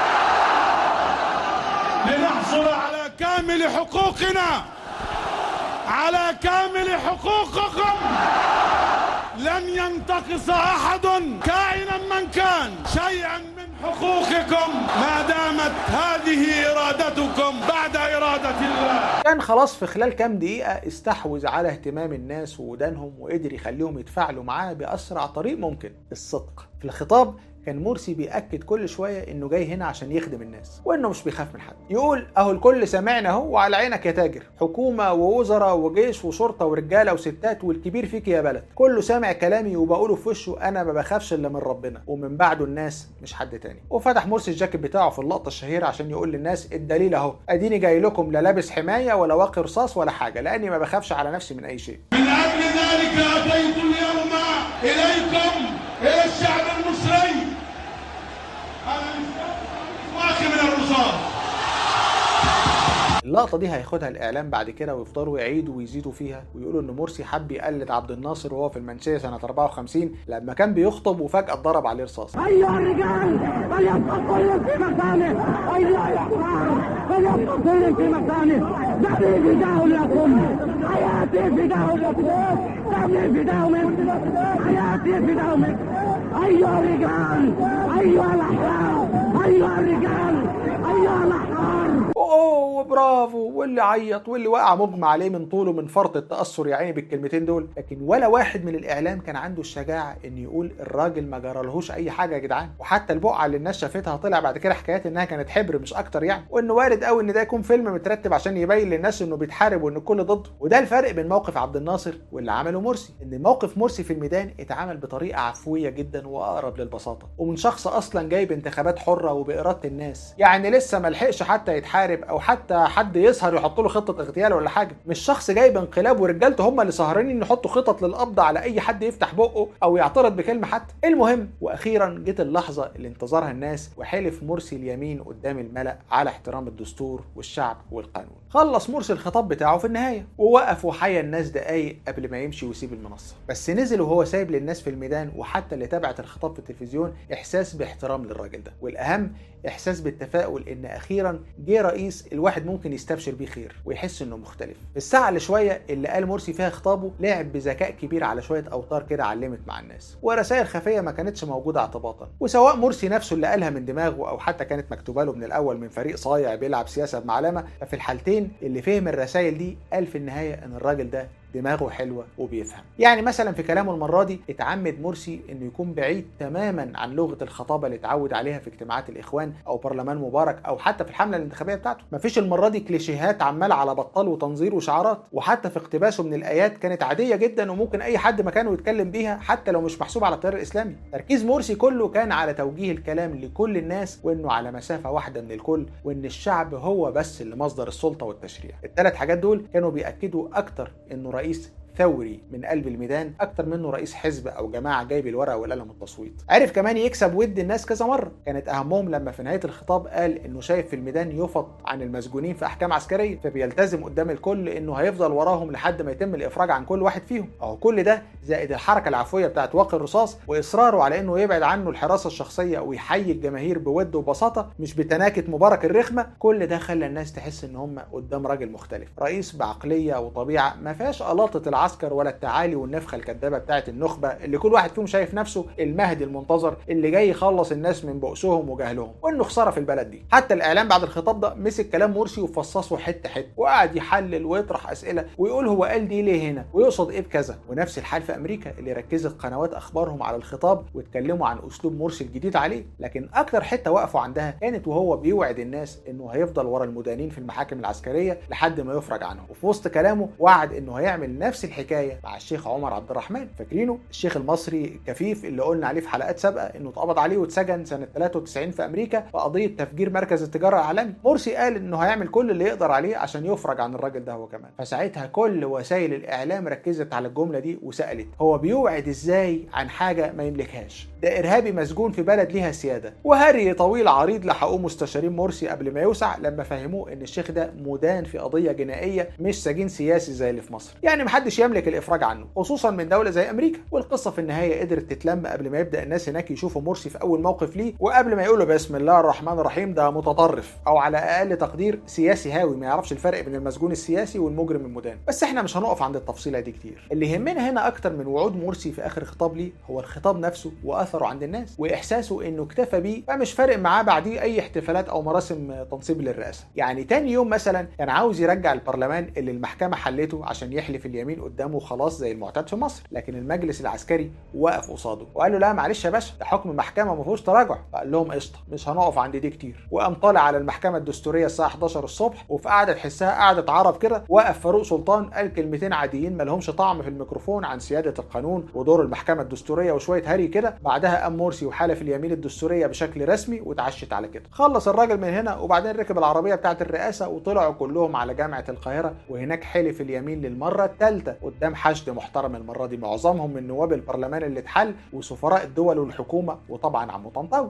لنحصل على كامل حقوقنا على كامل حقوقكم لن ينتقص أحد كائنا من كان شيئا من حقوقكم ما دامت هذه إرادتكم بعد إرادة الله كان خلاص في خلال كام دقيقة استحوذ على اهتمام الناس وودانهم وقدر يخليهم يتفاعلوا معاه بأسرع طريق ممكن الصدق في الخطاب كان مرسي بيأكد كل شوية إنه جاي هنا عشان يخدم الناس وإنه مش بيخاف من حد يقول أهو الكل سامعنا أهو وعلى عينك يا تاجر حكومة ووزراء وجيش وشرطة ورجالة وستات والكبير فيك يا بلد كله سامع كلامي وبقوله في وشه أنا ما بخافش إلا من ربنا ومن بعده الناس مش حد تاني وفتح مرسي الجاكيت بتاعه في اللقطة الشهيرة عشان يقول للناس الدليل أهو أديني جاي لكم لا لابس حماية ولا واقي رصاص ولا حاجة لأني ما بخافش على نفسي من أي شيء من أجل ذلك أتيت اليوم إليكم إلى الشعب المصري أنا واقي من الرصاص اللقطة دي هياخدها الإعلام بعد كده ويفضلوا يعيدوا ويزيدوا فيها ويقولوا إن مرسي حب يقلد عبد الناصر وهو في المنشية سنة 54 لما كان بيخطب وفجأة اتضرب عليه رصاص أيها الرجال فليبقى كل في مكانه أيها الأحرار فليبقى كل في مكانه دمي فداه لكم حياتي فداه لكم دمي فداه منكم حياتي فداه منكم أيها الرجال أيها الأحرار أيها الرجال أيها الأحرار اوه برافو واللي عيط واللي وقع مغمى عليه من طوله من فرط التاثر يا عيني بالكلمتين دول لكن ولا واحد من الاعلام كان عنده الشجاعه ان يقول الراجل ما جرالهوش اي حاجه يا جدعان وحتى البقعه اللي الناس شافتها طلع بعد كده حكايات انها كانت حبر مش اكتر يعني وانه وارد قوي ان ده يكون فيلم مترتب عشان يبين للناس انه بيتحارب وان الكل ضده وده الفرق بين موقف عبد الناصر واللي عمله مرسي ان موقف مرسي في الميدان اتعمل بطريقه عفويه جدا واقرب للبساطه ومن شخص اصلا جايب انتخابات حره وباراده الناس يعني لسه ما لحقش حتى يتحارب او حتى حتى حد يسهر يحط له خطه اغتيال ولا حاجه مش شخص جايب انقلاب ورجالته هم اللي سهرانين يحطوا خطط للقبض على اي حد يفتح بقه او يعترض بكلمه حتى المهم واخيرا جت اللحظه اللي انتظرها الناس وحلف مرسي اليمين قدام الملا على احترام الدستور والشعب والقانون خلص مرسي الخطاب بتاعه في النهايه ووقف وحيا الناس دقايق قبل ما يمشي ويسيب المنصه بس نزل وهو سايب للناس في الميدان وحتى اللي تابعت الخطاب في التلفزيون احساس باحترام للراجل ده والاهم احساس بالتفاؤل ان اخيرا جه رئيس الواحد ممكن يستبشر بيه خير ويحس انه مختلف الساعه اللي شويه اللي قال مرسي فيها خطابه لعب بذكاء كبير على شويه اوتار كده علمت مع الناس ورسائل خفيه ما كانتش موجوده اعتباطا وسواء مرسي نفسه اللي قالها من دماغه او حتى كانت مكتوبه له من الاول من فريق صايع بيلعب سياسه بمعلمه ففي الحالتين اللي فهم الرسائل دي قال في النهايه ان الراجل ده دماغه حلوه وبيفهم يعني مثلا في كلامه المره دي اتعمد مرسي انه يكون بعيد تماما عن لغه الخطابه اللي اتعود عليها في اجتماعات الاخوان او برلمان مبارك او حتى في الحمله الانتخابيه بتاعته مفيش المره دي كليشيهات عماله على بطال وتنظير وشعارات وحتى في اقتباسه من الايات كانت عاديه جدا وممكن اي حد مكانه يتكلم بيها حتى لو مش محسوب على التيار الاسلامي تركيز مرسي كله كان على توجيه الكلام لكل الناس وانه على مسافه واحده من الكل وان الشعب هو بس اللي مصدر السلطه والتشريع الثلاث حاجات دول كانوا بياكدوا اكتر انه رئيس ثوري من قلب الميدان اكتر منه رئيس حزب او جماعه جايب الورقه والقلم والتصويت عرف كمان يكسب ود الناس كذا مره كانت اهمهم لما في نهايه الخطاب قال انه شايف في الميدان يفط عن المسجونين في احكام عسكريه فبيلتزم قدام الكل انه هيفضل وراهم لحد ما يتم الافراج عن كل واحد فيهم اهو كل ده زائد الحركه العفويه بتاعت واقي الرصاص واصراره على انه يبعد عنه الحراسه الشخصيه ويحيي الجماهير بود وبساطه مش بتناكه مبارك الرخمه كل ده خلى الناس تحس ان هم قدام راجل مختلف رئيس بعقليه وطبيعه ما فيهاش قلاطه العسكر ولا التعالي والنفخه الكدابه بتاعت النخبه اللي كل واحد فيهم شايف نفسه المهدي المنتظر اللي جاي يخلص الناس من بؤسهم وجهلهم وانه خساره في البلد دي حتى الاعلام بعد الخطاب ده مسك كلام مرسي وفصصه حته حته وقعد يحلل ويطرح اسئله ويقول هو قال دي ليه هنا ويقصد ايه بكذا ونفس الحال في امريكا اللي ركزت قنوات اخبارهم على الخطاب واتكلموا عن اسلوب مرسي الجديد عليه لكن اكتر حته وقفوا عندها كانت وهو بيوعد الناس انه هيفضل ورا المدانين في المحاكم العسكريه لحد ما يفرج عنهم وفي وسط كلامه وعد انه هيعمل نفس الحكايه مع الشيخ عمر عبد الرحمن فاكرينه الشيخ المصري الكفيف اللي قلنا عليه في حلقات سابقه انه اتقبض عليه واتسجن سنه 93 في امريكا في قضيه تفجير مركز التجاره العالمي مرسي قال انه هيعمل كل اللي يقدر عليه عشان يفرج عن الراجل ده هو كمان فساعتها كل وسائل الاعلام ركزت على الجمله دي وسالت هو بيوعد ازاي عن حاجه ما يملكهاش ده ارهابي مسجون في بلد ليها سياده وهري طويل عريض لحقوه مستشارين مرسي قبل ما يوسع لما فهموه ان الشيخ ده مدان في قضيه جنائيه مش سجين سياسي زي اللي في مصر يعني محدش يملك الافراج عنه خصوصا من دوله زي امريكا والقصه في النهايه قدرت تتلم قبل ما يبدا الناس هناك يشوفوا مرسي في اول موقف ليه وقبل ما يقولوا بسم الله الرحمن الرحيم ده متطرف او على اقل تقدير سياسي هاوي ما يعرفش الفرق بين المسجون السياسي والمجرم المدان بس احنا مش هنقف عند التفصيله دي كتير اللي يهمنا هنا اكتر من وعود مرسي في اخر خطاب ليه هو الخطاب نفسه واثره عند الناس واحساسه انه اكتفى بيه فمش فارق معاه بعديه اي احتفالات او مراسم تنصيب للرئاسه يعني تاني يوم مثلا كان عاوز يرجع البرلمان اللي المحكمه حلته عشان يحلف اليمين قدامه خلاص زي المعتاد في مصر لكن المجلس العسكري وقف قصاده وقال له لا معلش يا باشا ده حكم محكمه ما فيهوش تراجع فقال لهم قشطه مش هنقف عند دي كتير وقام طالع على المحكمه الدستوريه الساعه 11 الصبح وفي قعده تحسها قعده عرب كده وقف فاروق سلطان قال كلمتين عاديين ما لهمش طعم في الميكروفون عن سياده القانون ودور المحكمه الدستوريه وشويه هري كده بعدها قام مرسي وحلف اليمين الدستوريه بشكل رسمي واتعشت على كده خلص الراجل من هنا وبعدين ركب العربيه بتاعه الرئاسه وطلعوا كلهم على جامعه القاهره وهناك حلف اليمين للمره الثالثه قدام حشد محترم المره دي معظمهم من نواب البرلمان اللي اتحل وسفراء الدول والحكومه وطبعا عمو طنطاوي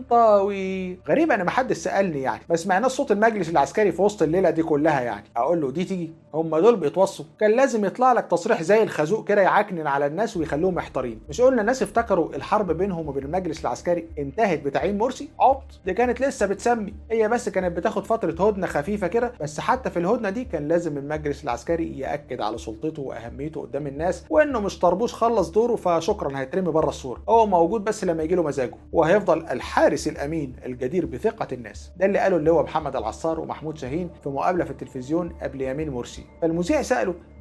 طنطاوي غريب انا ما حدش سالني يعني ما سمعناش صوت المجلس العسكري في وسط الليله دي كلها يعني اقول له دي تيجي هم دول بيتوصوا كان لازم يطلع لك تصريح زي الخازوق كده يعكنن على الناس ويخلوهم محتارين مش قلنا الناس افتكروا الحرب بينهم وبين المجلس العسكري انتهت بتعيين مرسي عبط دي كانت لسه بتسمي هي بس كانت بتاخد فتره هدنه خفيفه كده بس حتى في الهدنه دي كان لازم المجلس العسكري ياكد على سلطته واهميته قدام الناس وانه مش طربوش خلص دوره فشكرا هيترمي بره الصوره هو موجود بس لما يجي له مزاجه وهيفضل الحارس الامين الجدير بثقه الناس ده اللي قاله اللي هو محمد العصار ومحمود شاهين في مقابله في التلفزيون قبل يمين مرسي فالمذيع ساله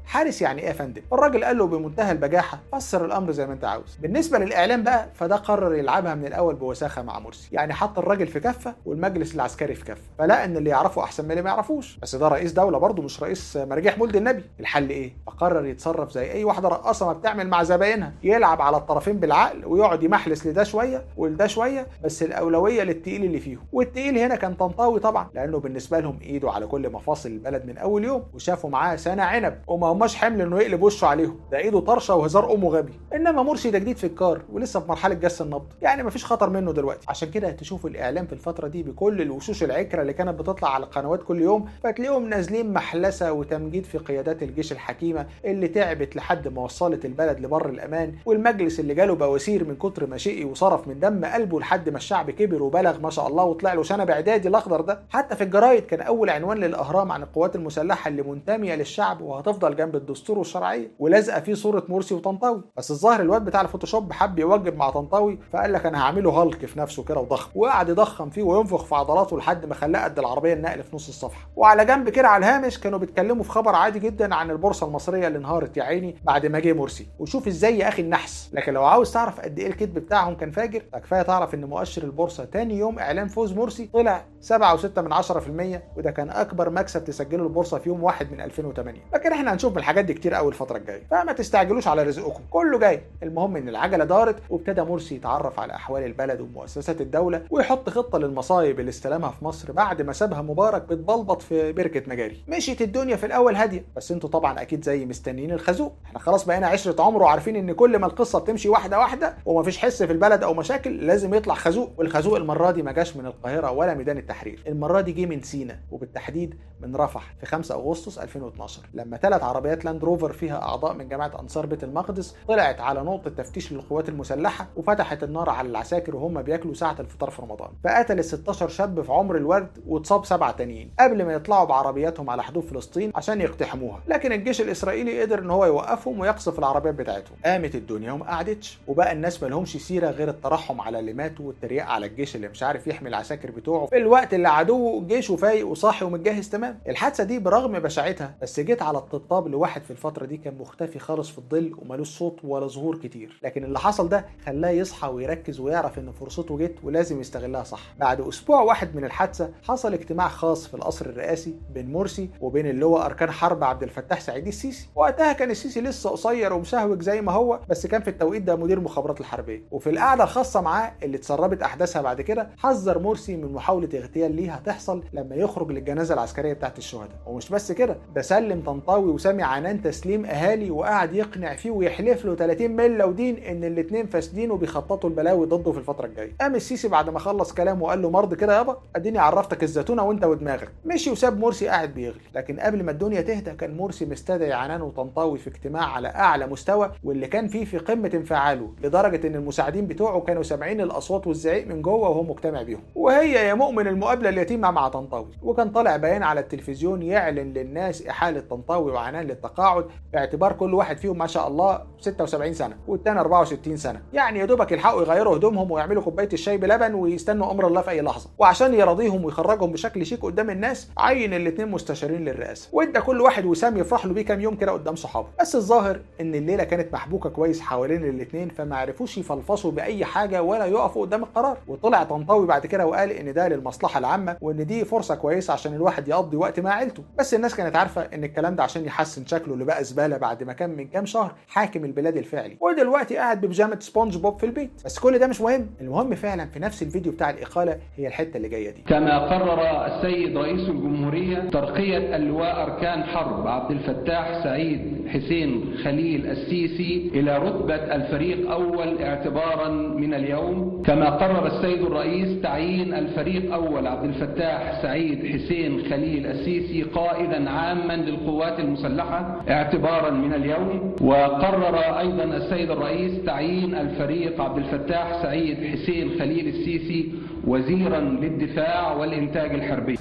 حارس يعني ايه يا فندم الراجل قال له بمنتهى البجاحه فسر الامر زي ما انت عاوز بالنسبه للاعلام بقى فده قرر يلعبها من الاول بوساخه مع مرسي يعني حط الراجل في كفه والمجلس العسكري في كفه فلا ان اللي يعرفه احسن من اللي ما يعرفوش بس ده رئيس دوله برضه مش رئيس مرجيح مولد النبي الحل ايه فقرر يتصرف زي اي واحده رقاصه ما بتعمل مع زباينها يلعب على الطرفين بالعقل ويقعد يمحلس لده شويه ولده شويه بس الاولويه للتقيل اللي فيهم والتقيل هنا كان طنطاوي طبعا لانه بالنسبه لهم ايده على كل مفاصل البلد من اول يوم وشافوا معاه سنه عنب وما هماش حمل انه يقلب وشه عليهم ده ايده طرشه وهزار امه غبي انما مرسي ده جديد في الكار ولسه في مرحله جس النبض يعني مفيش خطر منه دلوقتي عشان كده تشوفوا الاعلام في الفتره دي بكل الوشوش العكره اللي كانت بتطلع على القنوات كل يوم فتلاقيهم نازلين محلسه وتمجيد في قيادات الجيش الحكيمه اللي تعبت لحد ما وصلت البلد لبر الامان والمجلس اللي جاله بواسير من كتر ما شقي وصرف من دم قلبه لحد ما الشعب كبر وبلغ ما شاء الله وطلع له شنب اعدادي الاخضر ده حتى في الجرايد كان اول عنوان للاهرام عن القوات المسلحه اللي منتميه للشعب وهتفضل جنب الدستور والشرعيه ولازقه فيه صوره مرسي وطنطاوي بس الظاهر الواد بتاع الفوتوشوب حب يوجب مع طنطاوي فقال لك انا هعمله هالك في نفسه كده وضخم وقعد يضخم فيه وينفخ في عضلاته لحد ما خلاه قد العربيه النقل في نص الصفحه وعلى جنب كده على الهامش كانوا بيتكلموا في خبر عادي جدا عن البورصه المصريه اللي انهارت يا عيني بعد ما جه مرسي وشوف ازاي يا اخي النحس لكن لو عاوز تعرف قد ايه الكذب بتاعهم كان فاجر فكفايه تعرف ان مؤشر البورصه تاني يوم اعلان فوز مرسي طلع 7.6 من 10% وده كان اكبر مكسب تسجله البورصه في يوم واحد من 2008 لكن احنا هنشوف من الحاجات دي كتير قوي الفتره الجايه فما تستعجلوش على رزقكم كله جاي المهم ان العجله دارت وابتدى مرسي يتعرف على احوال البلد ومؤسسات الدوله ويحط خطه للمصايب اللي استلمها في مصر بعد ما سابها مبارك بتبلبط في بركه مجاري مشيت الدنيا في الاول هاديه بس انتوا طبعا اكيد زي مستنيين الخازوق احنا خلاص بقينا عشره عمر وعارفين ان كل ما القصه بتمشي واحده واحده ومفيش حس في البلد او مشاكل لازم يطلع خازوق والخازوق المره دي ما جاش من القاهره ولا ميدان التحرير المره دي جه من سينا وبالتحديد من رفح في 5 اغسطس 2012 لما ثلاث عربيات لاند روفر فيها اعضاء من جماعه انصار بيت المقدس طلعت على نقطه تفتيش للقوات المسلحه وفتحت النار على العساكر وهم بياكلوا ساعه الفطار في رمضان فقتل 16 شاب في عمر الورد واتصاب سبعه تانيين قبل ما يطلعوا بعربياتهم على حدود فلسطين عشان يقتحموها لكن الجيش الاسرائيلي قدر ان هو يوقفهم ويقصف العربيات بتاعتهم قامت الدنيا وما قعدتش وبقى الناس ما لهمش سيره غير الترحم على اللي ماتوا والتريقه على الجيش اللي مش عارف يحمي العساكر بتوعه في الوقت اللي عدوه جيشه فايق وصاحي ومتجهز تمام الحادثه دي برغم بشاعتها بس جيت على الطبطاب لواحد في الفتره دي كان مختفي خالص في الظل ومالوش صوت ولا ظهور كتير لكن اللي حصل ده خلاه يصحى ويركز ويعرف ان فرصته جت ولازم يستغلها صح بعد اسبوع واحد من الحادثه حصل اجتماع خاص في القصر الرئاسي بين مرسي وبين اللي هو اركان حرب عبد الفتاح سعيد السيسي وقتها كان السيسي لسه قصير ومشهوج زي ما هو بس كان في التوقيت ده مدير مخابرات الحربيه وفي القعده الخاصه معاه اللي اتسربت احداثها بعد كده حذر مرسي من محاوله اغتيال ليها تحصل لما يخرج للجنازه العسكريه بتاعت الشهداء ومش بس كده ده سلم طنطاوي وسامي عنان تسليم اهالي وقعد يقنع فيه ويحلف له 30 مله ودين ان الاثنين فاسدين وبيخططوا البلاوي ضده في الفتره الجايه قام السيسي بعد ما خلص كلامه وقال له مرض كده يابا اديني عرفتك الزتونه وانت ودماغك مشي وساب مرسي قاعد بيغلي لكن قبل ما الدنيا تهدى كان مرسي مستدعي عنان وطنطاوي في اجتماع على اعلى مستوى واللي كان فيه في قمه انفعاله لدرجه ان المساعدين بتوعه كانوا سامعين الاصوات والزعيق من جوه وهو مجتمع بيهم وهي يا مؤمن المقابله اليتيمه مع طنطاوي وكان طالع بيان على التلفزيون يعلن للناس احاله طنطاوي وعنان للتقاعد باعتبار كل واحد فيهم ما شاء الله 76 سنه والتاني 64 سنه يعني يا دوبك يلحقوا يغيروا هدومهم ويعملوا كوبايه الشاي بلبن ويستنوا امر الله في اي لحظه وعشان يرضيهم ويخرجهم بشكل شيك قدام الناس عين الاثنين مستشارين للرئاسه وادى كل واحد وسام يفرح له بيه كام يوم كده قدام صحابه بس الظاهر ان الليله كانت محبوكه كويس حوالين الاثنين فما عرفوش يفلفصوا باي حاجه ولا يقفوا قدام القرار وطلع طنطاوي بعد كده وقال ان ده للمصلحه العامه وان دي فرصه كويسه عشان الواحد يقضي وقت مع عيلته بس الناس كانت عارفه ان الكلام ده عشان يحسن شكله اللي بقى زباله بعد ما كان من كام شهر حاكم البلاد الفعلي ودلوقتي قاعد ببيجامه سبونج بوب في البيت بس كل ده مش مهم المهم فعلا في نفس الفيديو بتاع الاقاله هي الحته اللي جايه دي كما قرر السيد رئيس الجمهورية ترقية اللواء أركان حرب عبد الفتاح سعيد حسين خليل السيسي إلى رتبة الفريق أول اعتبارا من اليوم كما قرر السيد الرئيس تعيين الفريق أول عبد الفتاح سعيد حسين خليل السيسي قائدا عاما للقوات المسلحة اعتبارا من اليوم وقرر أيضا السيد الرئيس تعيين الفريق عبد الفتاح سعيد حسين خليل السيسي وزيرا للدفاع والإنتاج الحربي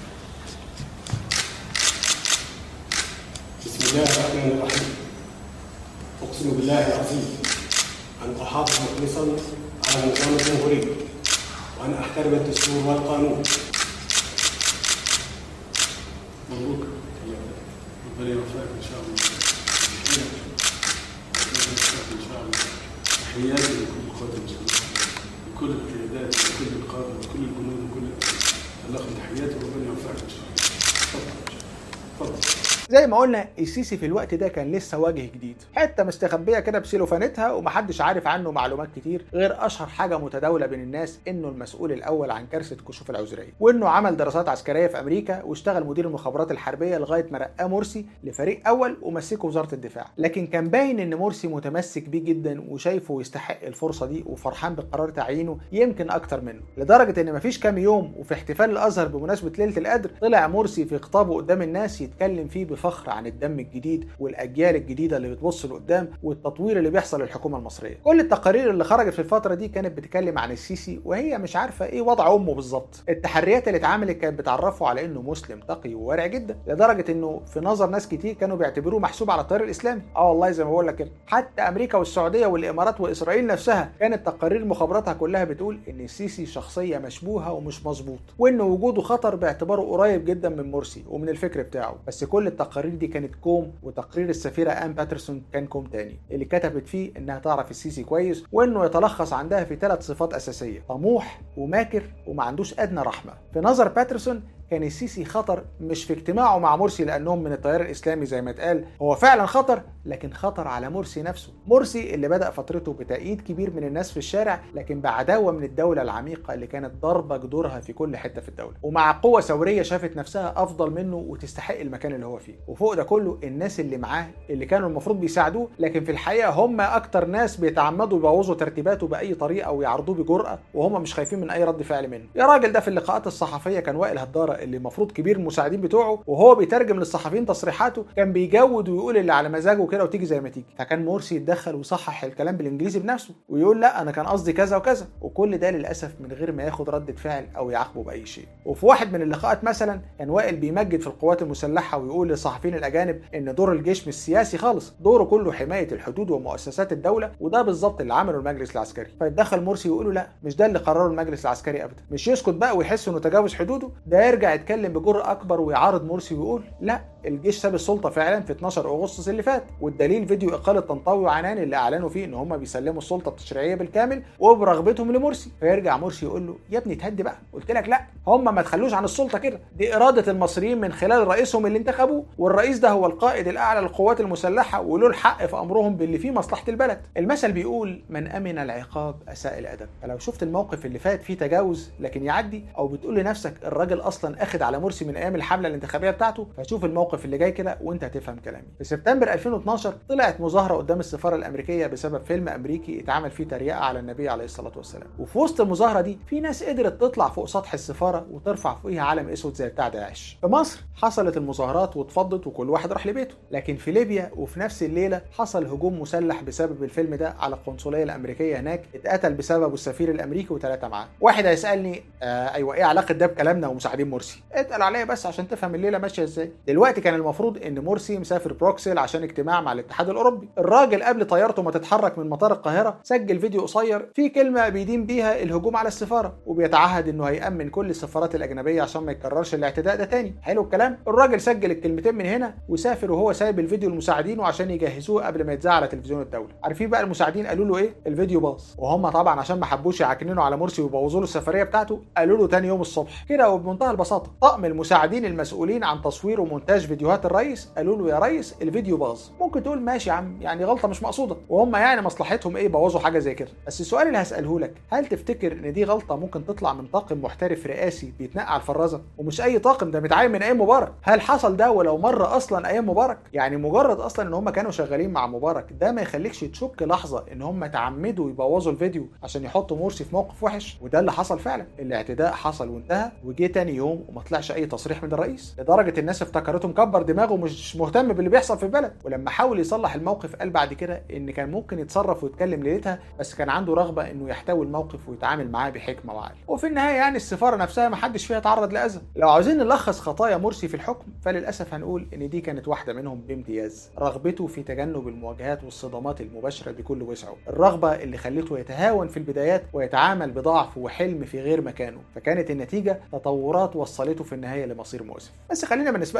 بسم الله الرحمن الرحيم أقسم بالله العظيم أن أحافظ مخلصا على نظام الجمهورية وأن أحترم الدستور والقانون مبروك ربنا يوفقك ان شاء الله تحياتي لكل القوات المسلحة لكل القيادات لكل القادة لكل الجنود لكل بلغ تحياتي وربنا يوفقك إن شاء الله اتفضل اتفضل زي ما قلنا السيسي في الوقت ده كان لسه وجه جديد حته مستخبيه كده بسيلوفانتها ومحدش عارف عنه معلومات كتير غير اشهر حاجه متداوله بين الناس انه المسؤول الاول عن كارثه كشوف العذريه وانه عمل دراسات عسكريه في امريكا واشتغل مدير المخابرات الحربيه لغايه ما رقاه مرسي لفريق اول ومسكه وزاره الدفاع لكن كان باين ان مرسي متمسك بيه جدا وشايفه يستحق الفرصه دي وفرحان بقرار تعيينه يمكن اكتر منه لدرجه ان مفيش كام يوم وفي احتفال الازهر بمناسبه ليله القدر طلع مرسي في خطابه قدام الناس يتكلم فيه بفخر عن الدم الجديد والاجيال الجديده اللي بتبص لقدام والتطوير اللي بيحصل للحكومه المصريه كل التقارير اللي خرجت في الفتره دي كانت بتتكلم عن السيسي وهي مش عارفه ايه وضع امه بالظبط التحريات اللي اتعملت كانت بتعرفه على انه مسلم تقي وورع جدا لدرجه انه في نظر ناس كتير كانوا بيعتبروه محسوب على التيار الاسلامي اه والله زي ما بقول لك كده حتى امريكا والسعوديه والامارات واسرائيل نفسها كانت تقارير مخابراتها كلها بتقول ان السيسي شخصيه مشبوهه ومش مظبوط وان وجوده خطر باعتباره قريب جدا من مرسي ومن الفكر بتاعه بس كل التقارير دي كانت كوم وتقرير السفيره ان باترسون كان كوم تاني اللي كتبت فيه انها تعرف السيسي كويس وانه يتلخص عندها في ثلاث صفات اساسيه طموح وماكر وما عندوش ادنى رحمه في نظر باترسون كان السيسي خطر مش في اجتماعه مع مرسي لانهم من التيار الاسلامي زي ما اتقال هو فعلا خطر لكن خطر على مرسي نفسه مرسي اللي بدا فترته بتأييد كبير من الناس في الشارع لكن بعداوه من الدوله العميقه اللي كانت ضاربه جذورها في كل حته في الدوله ومع قوه ثوريه شافت نفسها افضل منه وتستحق المكان اللي هو فيه وفوق ده كله الناس اللي معاه اللي كانوا المفروض بيساعدوه لكن في الحقيقه هم اكتر ناس بيتعمدوا يبوظوا ترتيباته باي طريقه ويعرضوه بجرأه وهم مش خايفين من اي رد فعل منه يا راجل ده في اللقاءات الصحفيه كان وائل هداره اللي المفروض كبير المساعدين بتوعه وهو بيترجم للصحفيين تصريحاته كان بيجود ويقول اللي على مزاجه كده وتيجي زي ما تيجي فكان مرسي يتدخل ويصحح الكلام بالانجليزي بنفسه ويقول لا انا كان قصدي كذا وكذا وكل ده للاسف من غير ما ياخد ردة فعل او يعاقبه باي شيء وفي واحد من اللقاءات مثلا كان وائل بيمجد في القوات المسلحه ويقول للصحفيين الاجانب ان دور الجيش مش سياسي خالص دوره كله حمايه الحدود ومؤسسات الدوله وده بالظبط اللي عمله المجلس العسكري فيتدخل مرسي ويقول له لا مش ده اللي قرره المجلس العسكري ابدا مش يسكت بقى ويحس انه تجاوز حدوده ده يرجع يتكلم بجرأة اكبر ويعارض مرسي ويقول لا الجيش ساب السلطه فعلا في 12 اغسطس اللي فات والدليل فيديو اقاله طنطاوي وعنان اللي اعلنوا فيه ان هم بيسلموا السلطه التشريعيه بالكامل وبرغبتهم لمرسي فيرجع مرسي يقول له يا ابني تهدي بقى قلت لك لا هم ما تخلوش عن السلطه كده دي اراده المصريين من خلال رئيسهم اللي انتخبوه والرئيس ده هو القائد الاعلى للقوات المسلحه وله الحق في امرهم باللي فيه مصلحه البلد المثل بيقول من امن العقاب اساء الادب فلو شفت الموقف اللي فات فيه تجاوز لكن يعدي او بتقول لنفسك الراجل اصلا اخد على مرسي من ايام الحمله الانتخابيه بتاعته فشوف الموقف اللي جاي كده وانت هتفهم كلامي في سبتمبر 2012 طلعت مظاهره قدام السفاره الامريكيه بسبب فيلم امريكي اتعمل فيه تريقه على النبي عليه الصلاه والسلام وفي وسط المظاهره دي في ناس قدرت تطلع فوق سطح السفاره وترفع فوقيها علم اسود زي بتاع داعش في مصر حصلت المظاهرات واتفضت وكل واحد راح لبيته لكن في ليبيا وفي نفس الليله حصل هجوم مسلح بسبب الفيلم ده على القنصليه الامريكيه هناك اتقتل بسببه السفير الامريكي وثلاثه معاه واحد هيسالني آه ايوه ايه علاقه ده بكلامنا ومساعدين مرسي اتقل عليا بس عشان تفهم الليله ماشيه ازاي دلوقتي كان المفروض ان مرسي مسافر بروكسل عشان اجتماع مع الاتحاد الاوروبي الراجل قبل طيارته ما تتحرك من مطار القاهره سجل فيديو قصير فيه كلمه بيدين بيها الهجوم على السفاره وبيتعهد انه هيامن كل السفارات الاجنبيه عشان ما يتكررش الاعتداء ده تاني حلو الكلام الراجل سجل الكلمتين من هنا وسافر وهو سايب الفيديو لمساعدينه عشان يجهزوه قبل ما يتذاع على تلفزيون الدوله عارفين بقى المساعدين قالوا له ايه الفيديو باظ وهم طبعا عشان ما حبوش يعكننوا على مرسي ويبوظوا له السفريه بتاعته قالوا له تاني يوم الصبح كده وبمنتهى البساطه طقم المساعدين المسؤولين عن تصوير ومونتاج فيديوهات الرئيس قالوا له يا ريس الفيديو باظ ممكن تقول ماشي يا عم يعني غلطه مش مقصوده وهم يعني مصلحتهم ايه بوظوا حاجه زي كده بس السؤال اللي هساله لك هل تفتكر ان دي غلطه ممكن تطلع من طاقم محترف رئاسي بيتنقى على الفرازه ومش اي طاقم ده متعين من ايام مبارك هل حصل ده ولو مره اصلا ايام مبارك يعني مجرد اصلا ان هم كانوا شغالين مع مبارك ده ما يخليكش تشك لحظه ان هم تعمدوا يبوظوا الفيديو عشان يحطوا مرسي في موقف وحش وده اللي حصل فعلا الاعتداء حصل وانتهى وجه تاني يوم وما طلعش اي تصريح من الرئيس لدرجه الناس افتكرته مكبر دماغه مش مهتم باللي بيحصل في البلد ولما حاول يصلح الموقف قال بعد كده ان كان ممكن يتصرف ويتكلم ليلتها بس كان عنده رغبه انه يحتوي الموقف ويتعامل معاه بحكمه وعقل وفي النهايه يعني السفاره نفسها ما حدش فيها تعرض لاذى لو عاوزين نلخص خطايا مرسي في الحكم فللاسف هنقول ان دي كانت واحده منهم بامتياز رغبته في تجنب المواجهات والصدمات المباشره بكل وسعه الرغبه اللي خلته يتهاون في البدايات ويتعامل بضعف وحلم في غير مكانه فكانت النتيجه تطورات وصلته في النهايه لمصير مؤسف بس خلينا ما نسبقش الاحداث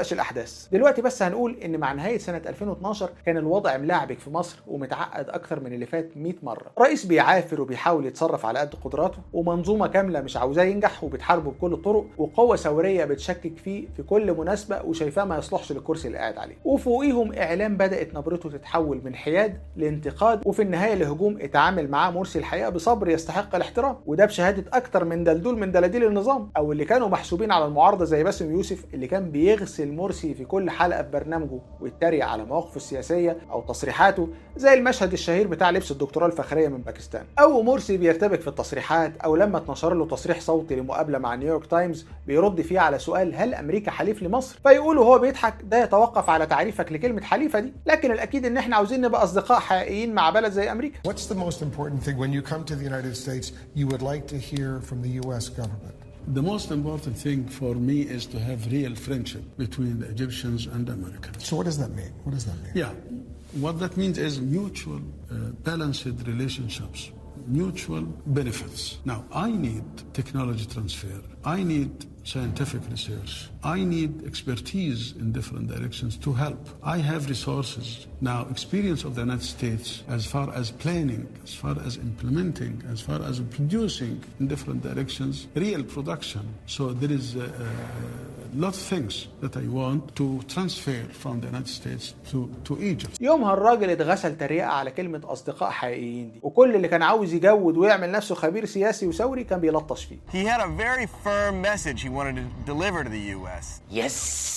بس دلوقتي بس هنقول ان مع نهايه سنه 2012 كان الوضع ملعبك في مصر ومتعقد اكتر من اللي فات 100 مره رئيس بيعافر وبيحاول يتصرف على قد قدراته ومنظومه كامله مش عاوزاه ينجح وبتحاربه بكل الطرق وقوه ثوريه بتشكك فيه في كل مناسبه وشايفاه ما يصلحش للكرسي اللي قاعد عليه وفوقيهم اعلام بدات نبرته تتحول من حياد لانتقاد وفي النهايه لهجوم اتعامل معاه مرسي الحقيقه بصبر يستحق الاحترام وده بشهاده اكتر من دلدول من دلاديل النظام او اللي كانوا محسوبين على المعارضه زي باسم يوسف اللي كان بيغسل مرسي في كل حلقه في برنامجه ويتريق على مواقفه السياسيه او تصريحاته زي المشهد الشهير بتاع لبس الدكتوراه الفخريه من باكستان او مرسي بيرتبك في التصريحات او لما اتنشر له تصريح صوتي لمقابله مع نيويورك تايمز بيرد فيه على سؤال هل امريكا حليف لمصر فيقول وهو بيضحك ده يتوقف على تعريفك لكلمه حليفه دي لكن الاكيد ان احنا عاوزين نبقى اصدقاء حقيقيين مع بلد زي امريكا What's the most important thing when you come to the United States you would like to hear from the U.S. government? The most important thing for me is to have real friendship between the Egyptians and Americans. So what does that mean? What does that mean? Yeah, what that means is mutual, uh, balanced relationships, mutual benefits. Now, I need technology transfer. I need scientific research. I need expertise in different directions to help. I have resources. Now, experience of the United States as far as planning, as far as implementing, as far as producing in different directions, real production. So there is a, a lot of things that I want to transfer from the United States to, to Egypt. يومها الراجل اتغسل تريقه على كلمه اصدقاء حقيقيين دي وكل اللي كان عاوز يجود ويعمل نفسه خبير سياسي وثوري كان بيلطش فيه He had a very firm message he wanted to deliver to the U.S. Yes.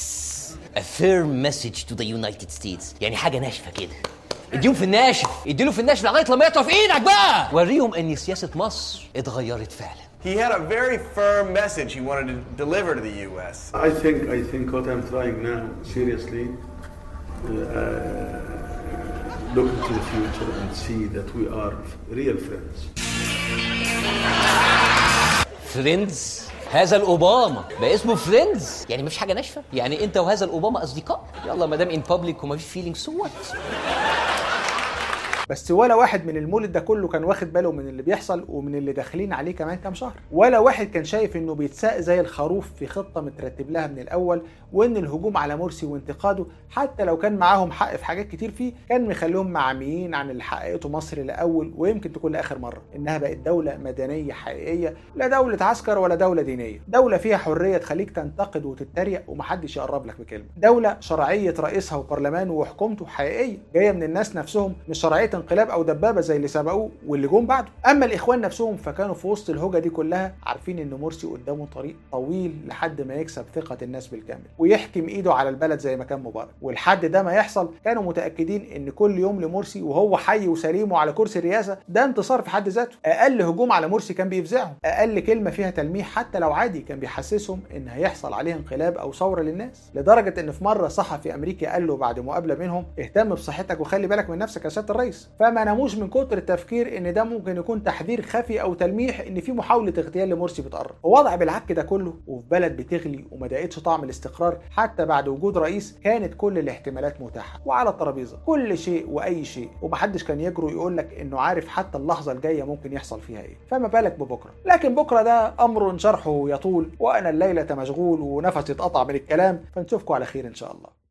A firm message to the United States يعني حاجة ناشفة كده اديهم في الناشف اديله في الناشف لغاية لما يقطع في ايدك بقى وريهم ان سياسة مصر اتغيرت فعلا He had a very firm message he wanted to deliver to the U.S. I think I think what I'm trying now seriously uh, look into the future and see that we are real friends. فريندز هذا الاوباما بقى اسمه فريندز يعني مفيش حاجه ناشفه يعني انت وهذا الاوباما اصدقاء يلا ما دام ان بابليك ومفيش فيلينج سو وات بس ولا واحد من المولد ده كله كان واخد باله من اللي بيحصل ومن اللي داخلين عليه كمان كام شهر ولا واحد كان شايف انه بيتساق زي الخروف في خطه مترتب لها من الاول وان الهجوم على مرسي وانتقاده حتى لو كان معاهم حق في حاجات كتير فيه كان مخليهم معميين عن اللي حققته مصر لاول ويمكن تكون لاخر مره انها بقت دوله مدنيه حقيقيه لا دوله عسكر ولا دوله دينيه دوله فيها حريه تخليك تنتقد وتتريق ومحدش يقرب لك بكلمه دوله شرعيه رئيسها وبرلمانه وحكومته حقيقيه جايه من الناس نفسهم مش شرعيه انقلاب او دبابه زي اللي سبقوه واللي جم بعده اما الاخوان نفسهم فكانوا في وسط الهوجه دي كلها عارفين ان مرسي قدامه طريق طويل لحد ما يكسب ثقه الناس بالكامل ويحكم ايده على البلد زي ما كان مبارك والحد ده ما يحصل كانوا متاكدين ان كل يوم لمرسي وهو حي وسليم وعلى كرسي الرئاسه ده انتصار في حد ذاته اقل هجوم على مرسي كان بيفزعهم اقل كلمه فيها تلميح حتى لو عادي كان بيحسسهم ان هيحصل عليه انقلاب او ثوره للناس لدرجه ان في مره صحفي امريكي قال له بعد مقابله بينهم اهتم بصحتك وخلي بالك من نفسك يا سياده الرئيس فما ناموش من كتر التفكير ان ده ممكن يكون تحذير خفي او تلميح ان في محاوله اغتيال لمرسي بتقرب ووضع بالعك ده كله وفي بلد بتغلي وما دقتش طعم الاستقرار حتى بعد وجود رئيس كانت كل الاحتمالات متاحه وعلى الترابيزه كل شيء واي شيء ومحدش كان يجرؤ يقول لك انه عارف حتى اللحظه الجايه ممكن يحصل فيها ايه فما بالك ببكره لكن بكره ده امر شرحه يطول وانا الليله مشغول ونفسي اتقطع من الكلام فنشوفكم على خير ان شاء الله